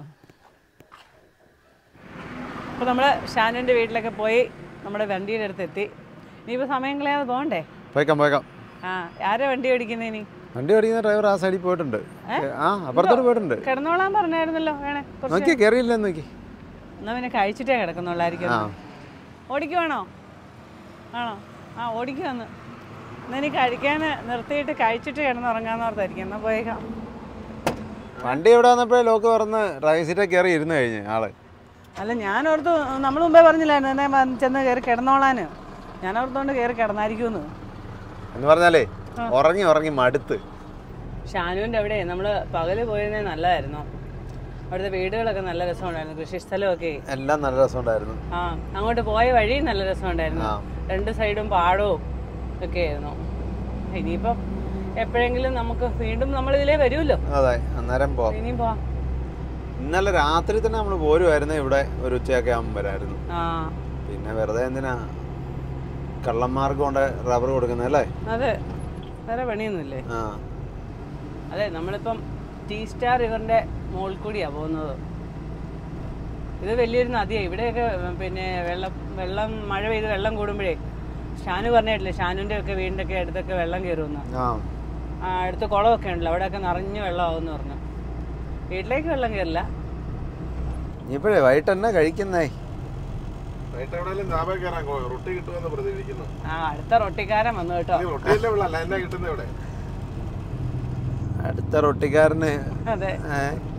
അപ്പോൾ നമ്മൾ ഷാനുവിൻ്റെ വീട്ടിലൊക്കെ പോയി നമ്മുടെ വണ്ടിയുടെ അടുത്ത് എത്തി ഇനിയിപ്പോൾ സമയം കളയാതെ പോകണ്ടേ പോയിക്കാം പോയിക്കാം ആ ആരാ വണ്ടി ഓടിക്കുന്നത് ഇനി വണ്ടി ഓടിക്കുന്ന ഡ്രൈവർ ആ സൈഡിൽ പോയിട്ടുണ്ട് ആ അപ്പുറത്തോട്ട് പോയിട്ടുണ്ട് കിടന്നോളാൻ പറഞ്ഞായിരുന്നല്ലോ വേണേ കുറച്ച് നോക്കി കയറിയില്ല നോക്കി എന്നാ പിന്നെ കഴിച്ചിട്ടേ കിടക്കുന്നുള്ളായിരിക്കും ആ ഓടിക്കുവാണോ ആണോ ആ ഓടിക്കുവാന്ന് എന്നാ ഇനി കഴിക്കാൻ നിർത്തിയിട്ട് കഴിച്ചിട്ട് കിടന്നുറങ്ങാന്ന് ഓർത്തായിരിക്കും എന്നാൽ പോയേക്കാം വണ്ടി ഇവിടെ വന്നപ്പോഴേ ലോക്ക് തുറന്ന് ഡ്രൈവർ സീറ്റിൽ കയറി ഇരുന്ന് കഴിഞ്ഞ് ആള് അല്ല ഞാൻ ഓർത്തു നമ്മൾ മുമ്പേ പറഞ്ഞില്ലായിരുന്നു എന്നെ വന്ന് ചെന്ന് കയറി കിടന്നോളാന് ഞാൻ ഓർത്തുകൊണ്ട് കയറി കിടന്നായിരിക്കുമെന്ന് എന്ന് പറഞ്ഞാലേ ഉറങ്ങി ഉറങ്ങി മടുത്ത് ഷാനുവിൻ്റെ അവിടെ നമ്മൾ പകല് പോയിരുന്നേ നല്ലതായിരുന്നു അവിടുത്തെ വീടുകളൊക്കെ നല്ല രസമുണ്ടായിരുന്നു കൃഷിസ്ഥലമൊക്കെ എല്ലാം നല്ല രസമുണ്ടായിരുന്നു ആ അങ്ങോട്ട് പോയ വഴി നല്ല രസമുണ്ടായിരുന്നു ആ. രണ്ട് സൈഡും പാടവും ഒക്കെ ആയിരുന്നു ഇനിയിപ്പം എപ്പോഴെങ്കിലും നമുക്ക് വീണ്ടും നമ്മൾ ഇതിലേ വരുമല്ലോ അതെ അന്നേരം പോവാം ഇനിയും പോവാം ഇന്നലെ രാത്രി തന്നെ നമ്മൾ പോരുമായിരുന്നു ഇവിടെ ഒരു ഉച്ചയൊക്കെ ആകുമ്പോൾ വരായിരുന്നു ആ പിന്നെ വെറുതെ എന്തിനാ കള്ളന്മാർക്ക് കൊണ്ട് റബ്ബർ കൊടുക്കുന്നത് അല്ലേ അതെ വേറെ പണിയൊന്നുമില്ലേ ആ അതെ നമ്മളിപ്പം ടീ സ്റ്റാർ റിവറിൻ്റെ മുകളിൽ കൂടിയാണ് പോകുന്നത് ഇത് വലിയൊരു നദിയാണ് ഇവിടെയൊക്കെ പിന്നെ വെള്ളം വെള്ളം മഴ പെയ്ത് വെള്ളം കൂടുമ്പോഴേ ഷാനു പറഞ്ഞിട്ടില്ലേ ഷാനുവിൻ്റെ ഒക്കെ വീടിൻ്റെ ഒക്കെ അടുത്തൊക്കെ വെള്ളം കയറുമെന്ന് ആ ആ അടുത്ത് കുളമൊക്കെ ഉണ്ടല്ലോ അവിടെയൊക്കെ നിറഞ്ഞ് വെള്ളമാവുമെന്ന് പറഞ്ഞു വീട്ടിലേക്ക് വെള്ളം കയറില്ല ഇപ്പോഴേ വൈകിട്ട് എന്നാ കഴിക്കുന്നേ വൈകിട്ട് എവിടെയെങ്കിലും ലാഭം കയറാൻ പോയോ റൊട്ടി കിട്ടുമെന്ന് പ്രതീക്ഷിക്കുന്നു ആ അടുത്ത റൊട്ടിക്കാരൻ വന്നു കേട്ടോ ഈ റൊട്ടിയല്ലേ ഉള്ളു അല്ല എന്നാ കിട്ടുന്നത് ഇവിടെ അടുത്ത റൊട്ടിക്കാരന് അതെ ഏ,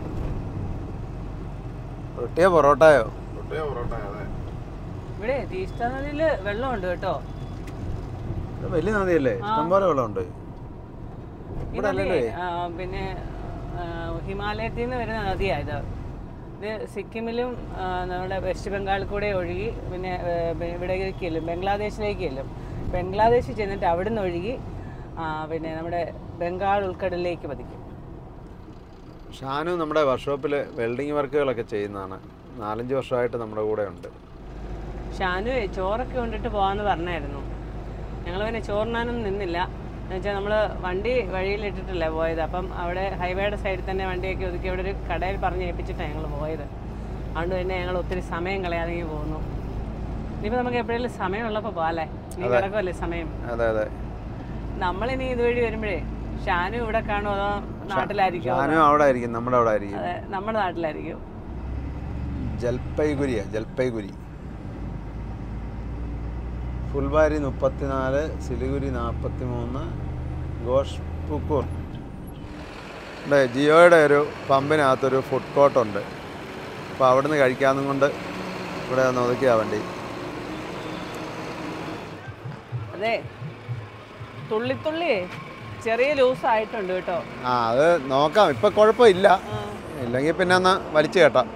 റൊട്ടിയോ പൊറോട്ടയോ റൊട്ടിയോ പൊറോട്ട അതെ ഇവിടെ തീസ്റ്റ നദിയിൽ വെള്ളമുണ്ട് കേട്ടോ ഇത് വലിയ നദിയല്ലേ ഇഷ്ടംപോലെ വെള്ളമുണ്ട് ഈ ഇവിടെ നദി അല്ലല്ലേ ആ, പിന്നെ ആ, ഹിമാലയത്തിൽ നിന്ന് വരുന്ന നദിയാണ് ഇത് ഇത് സിക്കിമിലും ആ, നമ്മുടെ വെസ്റ്റ് ബംഗാളിൽ കൂടെ ഒഴുകി പിന്നെ ഏ, ബെ- ഇവിടേക്ക് ചെല്ലും ബംഗ്ലാദേശിലേക്ക് ചെല്ലും ബംഗ്ലാദേശിൽ ചെന്നിട്ട് അവിടുന്ന് ഒഴുകി ആ, പിന്നെ നമ്മുടെ ബംഗാൾ ഉൾക്കടലിലേക്ക് പതിക്കും ഷാനു നമ്മുടെ വർക്ക്ഷോപ്പിൽ വെൽഡിങ് വർക്കുകളൊക്കെ ചെയ്യുന്നതാണ് നാലഞ്ച് വർഷമായിട്ട് നമ്മുടെ കൂടെ ഉണ്ട് ഷാനു ചോറൊക്കെ കൊണ്ടിട്ട് പോകാമെന്ന് പറഞ്ഞായിരുന്നു ഞങ്ങൾ പിന്നെ ചോറിനാനൊന്നും നിന്നില്ല എന്നുവെച്ചാൽ നമ്മൾ വണ്ടി വഴിയിലിട്ടിട്ടില്ല പോയത് അപ്പം അവിടെ ഹൈവേയുടെ സൈഡിൽ തന്നെ വണ്ടിയൊക്കെ ഒതുക്കി അവിടെ ഒരു കടയിൽ പറഞ്ഞ് ഏൽപ്പിച്ചിട്ടാണ് ഞങ്ങൾ പോയത് അതുകൊണ്ട് തന്നെ ഞങ്ങൾ ഒത്തിരി സമയം കളയാതെ ഇങ്ങ് പോകുന്നു ഇനിയിപ്പോൾ നമുക്ക് എപ്പോഴെങ്കിലും സമയമുള്ളപ്പോൾ പോകാല്ലേ നീ കിടക്കുമല്ലേ സമയം അതെ അതെ നമ്മളിനി ഇതുവഴി വരുമ്പോഴേ ഷാനു ഇവിടെ കാണുമോ അതോ നാട്ടിലായിരിക്കുമോ ഷാനു അവിടെ ആയിരിക്കും നമ്മുടെ അവിടെ ആയിരിക്കും അതെ നമ്മുടെ നാട്ടിലായിരിക്കും ജൽപൈഗുരിയാ ജൽപൈഗുരി ഫുൽബാരി മുപ്പത്തിനാല് സിലിഗുരി നാൽപ്പത്തി മൂന്ന് ഗോഷ്പുക്കൂർ ഇവിടെ ജിയോയുടെ ഒരു പമ്പിനകത്തൊരു ഫുഡ് കോർട്ടുണ്ട് അപ്പോൾ അവിടുന്ന് കഴിക്കാമെന്നും കൊണ്ട് ഇവിടെ ഒന്ന് ഒതുക്കിയാ വണ്ടി അതെ തുള്ളിത്തുള്ളി ചെറിയ ലൂസ് ആയിട്ടുണ്ട് കേട്ടോ ആ അത് നോക്കാം ഇപ്പം കുഴപ്പമില്ല ഇല്ലെങ്കിൽ പിന്നെ ഒന്ന് വലിച്ചു കേട്ടാം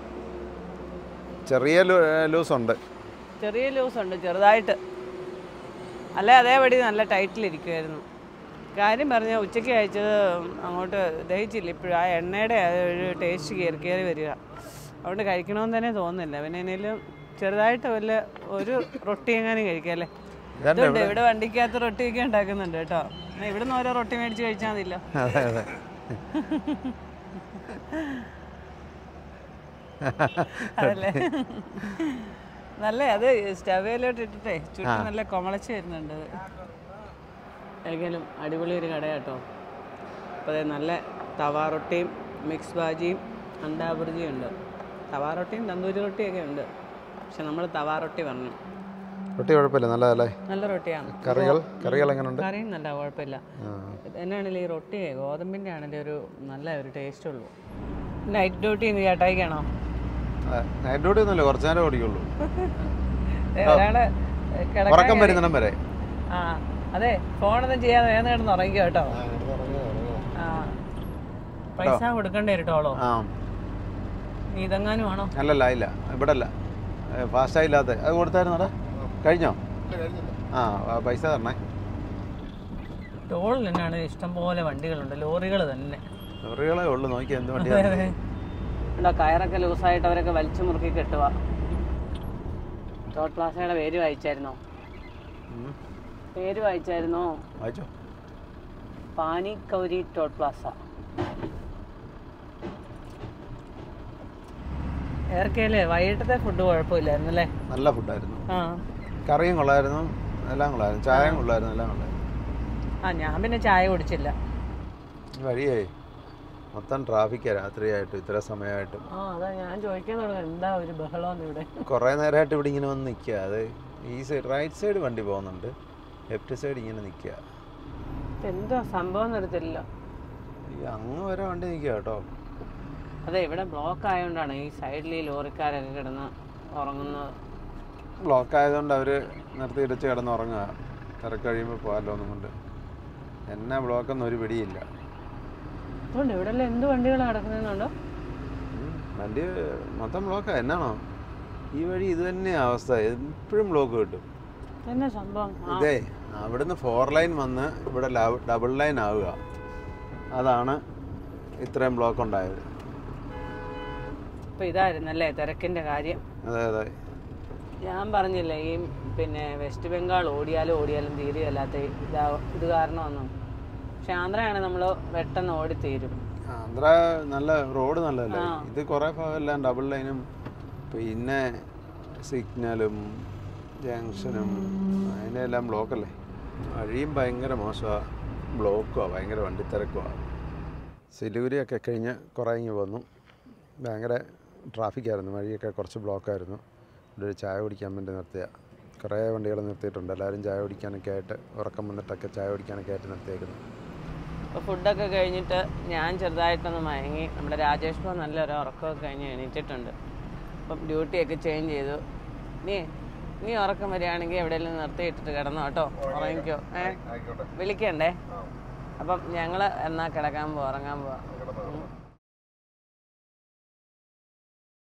ചെറിയ ലൂസുണ്ട് ചെറിയ ലൂസ് ഉണ്ട് ചെറുതായിട്ട് അല്ല അതേപടി നല്ല ടൈറ്റിലിരിക്കുമായിരുന്നു കാര്യം പറഞ്ഞാൽ ഉച്ചയ്ക്ക് കഴിച്ചത് അങ്ങോട്ട് ദഹിച്ചില്ല ഇപ്പോഴും ആ എണ്ണയുടെ ആ ഒരു ടേസ്റ്റ് കയറി കയറി വരിക അതുകൊണ്ട് കഴിക്കണമെന്ന് തന്നെ തോന്നുന്നില്ല പിന്നെ എന്തെങ്കിലും ചെറുതായിട്ട് വല്ല ഒരു റൊട്ടി എങ്ങാനും കഴിക്കാം അല്ലേ ഇതന്നെ ഇതുണ്ട് ഇവിടെ വണ്ടിക്കകത്ത് റൊട്ടിയൊക്കെ ഉണ്ടാക്കുന്നുണ്ട് കേട്ടോ എന്നാ ഇവിടുന്ന് ഓരോ റൊട്ടി മേടിച്ച് കഴിച്ചാൽ മതിയല്ലോ അതെ അതെ അതല്ലേ നല്ല അത് സ്റ്റവേലോട്ട് ഇട്ടിട്ടേ ചുറ്റും നല്ല കൊമളച്ച് വരുന്നുണ്ട് അത് ഏതായാലും അടിപൊളി ഒരു കട കേട്ടോ അപ്പോൾ അതെ നല്ല തവാറൊട്ടിയും മിക്സ് ബാജിയും അണ്ടാബുർജിയും ഉണ്ട് തവാറൊട്ടിയും തന്തൂരി റൊട്ടിയൊക്കെ ഉണ്ട് പക്ഷെ നമ്മൾ തവാറൊട്ടി പറഞ്ഞു റൊട്ടി കുഴപ്പമില്ല നല്ലതല്ലേ നല്ല റൊട്ടിയാണ് കറികൾ കറികൾ എങ്ങനെയുണ്ട് കറിയും നല്ല കുഴപ്പമില്ല ആ. എന്നാണെങ്കിലും ഈ റൊട്ടി ഗോതമ്പിൻ്റെ ആണെങ്കിൽ ഒരു നല്ല ഒരു ടേസ്റ്റ് ഉള്ളൂ നൈറ്റ് ഡ്യൂട്ടി ഇന്ന് ചേട്ടായിക്കാണോ ആ, നൈറ്റ് ഡ്യൂട്ടി ഒന്നുമില്ല കുറച്ച് നേരം ഓടിക്കുള്ളൂ ദേ ഒരാള് കിടക്കാൻ ഉറക്കം കയറി. വരുന്നിടം വരെ ആ അതെ ഫോണൊന്നും ചെയ്യാതെ വേഗം കിടന്ന് ഉറങ്ങിക്കോ കേട്ടോ ആ പൈസ കൊടുക്കേണ്ടി വരട്ടോളോ ആ നീ ഇതെങ്ങാനും ആണോ അല്ലല്ല ഇല്ല ഇവിടെ അല്ല ഫാസ്റ്റായി ഇല്ലാത്ത അത് കൊടുത്തായിരുന്നടാ കഴിഞ്ഞോ ആ ആ, പൈസ തരണേ ടോളിൽ തന്നെയാണ് ഇഷ്ടംപോലെ വണ്ടികളുണ്ട് ലോറികൾ തന്നെ ലോറികളെ ഉള്ളു നോക്കി എന്ത് അതെ, വണ്ടിയാണ് അതെ. ഉണ്ടോ കയറൊക്കെ ലൂസായിട്ട് അവരൊക്കെ വലിച്ചു മുറുക്കി കെട്ടുക ടോൾ പ്ലാസയുടെ പേര് വായിച്ചായിരുന്നോ ഉം. പേര് വായിച്ചായിരുന്നോ വായിച്ചോ പാനി കൗരി ടോൾ പ്ലാസ ഏർക്കയിലെ വൈകിട്ടത്തെ ഫുഡ് കുഴപ്പമില്ലായിരുന്നു അല്ലേ നല്ല ഫുഡായിരുന്നു ആ കറിയും കൊള്ളായിരുന്നു എല്ലാം കൊള്ളായിരുന്നു ചായയും കൊള്ളായിരുന്നു എല്ലാം കൊള്ളായിരുന്നു ആ ഞാൻ പിന്നെ ചായ കുടിച്ചില്ല ഈ വഴിയേ മൊത്തം ട്രാഫിക്കാണ് രാത്രിയായിട്ട് ഇത്ര സമയമായിട്ടും ആ അതാ ഞാൻ ചോദിക്കാൻ തുടങ്ങി എന്താ ഒരു ബഹളം ഇവിടെ കുറേ നേരമായിട്ട് ഇവിടെ ഇങ്ങനെ വന്ന് നിൽക്കുക അത് ഈ സൈഡ് റൈറ്റ് സൈഡ് വണ്ടി പോകുന്നുണ്ട് ലെഫ്റ്റ് സൈഡ് ഇങ്ങനെ നിൽക്കുക എന്താ സംഭവം നിർത്തില്ല ഈ അങ്ങ് വരെ വണ്ടി നിൽക്കുക കേട്ടോ അതെ ഇവിടെ ബ്ലോക്ക് ആയതുകൊണ്ടാണ് ഈ സൈഡിൽ ഈ ലോറിക്കാരൊക്കെ കിടന്ന് ഉറങ്ങുന്നത് ബ്ലോക്ക് ആയതുകൊണ്ട് അവർ നിർത്തി ഇടിച്ച് കിടന്ന് ഉറങ്ങുക തിരക്ക് കഴിയുമ്പോൾ പോകാമല്ലോ എന്നും കൊണ്ട് എന്നാ ബ്ലോക്കൊന്നും ഒരു പിടിയില്ല അതുകൊണ്ട് ഇവിടെ എല്ലാം എന്ത് വണ്ടികളാണ് കിടക്കുന്നതെന്നുണ്ടോ ഉം, വണ്ടി മൊത്തം ബ്ലോക്കാണ് എന്നാണോ ഈ വഴി ഇത് തന്നെയാണ് അവസ്ഥ എപ്പോഴും ബ്ലോക്ക് കിട്ടും എന്നാ സംഭവം ആ ഇതേ അവിടുന്ന് ഫോർ ലൈൻ വന്ന് ഇവിടെ ഡബിൾ ലൈൻ ആവുക അതാണ് ഇത്രയും ബ്ലോക്ക് ഉണ്ടായത് ഇപ്പൊ ഇതായിരുന്നല്ലേ തിരക്കിന്റെ കാര്യം അതെ അതെ ഞാൻ പറഞ്ഞില്ലേ ഈ പിന്നെ വെസ്റ്റ് ബംഗാൾ ഓടിയാലും ഓടിയാലും തീരുകയല്ലാത്ത ഇതാ ഇത് കാരണമൊന്നും പക്ഷെ ആന്ധ്രയാണ് നമ്മൾ പെട്ടെന്ന് ഓടിത്തീരും ആന്ധ്ര നല്ല റോഡ് നല്ലതല്ലേ ആ. ഇത് കുറേ ഭാഗമെല്ലാം ഡബിൾ ലൈനും പിന്നെ സിഗ്നലും ജംഗ്ഷനും അതിൻ്റെ എല്ലാം ബ്ലോക്കല്ലേ വഴിയും ഭയങ്കര മോശമാണ് ബ്ലോക്കുമാണ് ഭയങ്കര വണ്ടിത്തിരക്കുമാണ് സിലിഗുരിയൊക്കെ കഴിഞ്ഞ് കുറേ ഇങ്ങ് വന്നു ഭയങ്കര ട്രാഫിക്കായിരുന്നു വഴിയൊക്കെ കുറച്ച് ബ്ലോക്കായിരുന്നു ഇവിടെ ഒരു ചായ കുടിക്കാൻ വേണ്ടി നിർത്തിയ കുറേ വണ്ടികൾ നിർത്തിയിട്ടുണ്ട് എല്ലാവരും ചായ കുടിക്കാനൊക്കെ ആയിട്ട് ഉറക്കം വന്നിട്ടൊക്കെ ചായ കുടിക്കാനൊക്കെ ആയിട്ട് നിർത്തിയേക്കുന്നു അപ്പോൾ ഫുഡൊക്കെ കഴിഞ്ഞിട്ട് ഞാൻ ചെറുതായിട്ടൊന്ന് മയങ്ങി നമ്മുടെ രാജേഷ് ബാബു നല്ലൊരു ഉറക്കമൊക്കെ കഴിഞ്ഞ് എണീറ്റിട്ടുണ്ട് അപ്പം ഡ്യൂട്ടിയൊക്കെ ചേഞ്ച് ചെയ്തു നീ നീ ഉറക്കം വരികയാണെങ്കിൽ എവിടെയെങ്കിലും നിർത്തിയിട്ടിട്ട് കിടന്നോ കേട്ടോ ഉറങ്ങിക്കോ ഏ ആയിക്കോട്ടെ വിളിക്കണ്ടേ അപ്പം ഞങ്ങൾ എന്നാ കിടക്കാൻ പോവാ ഉറങ്ങാൻ പോവാ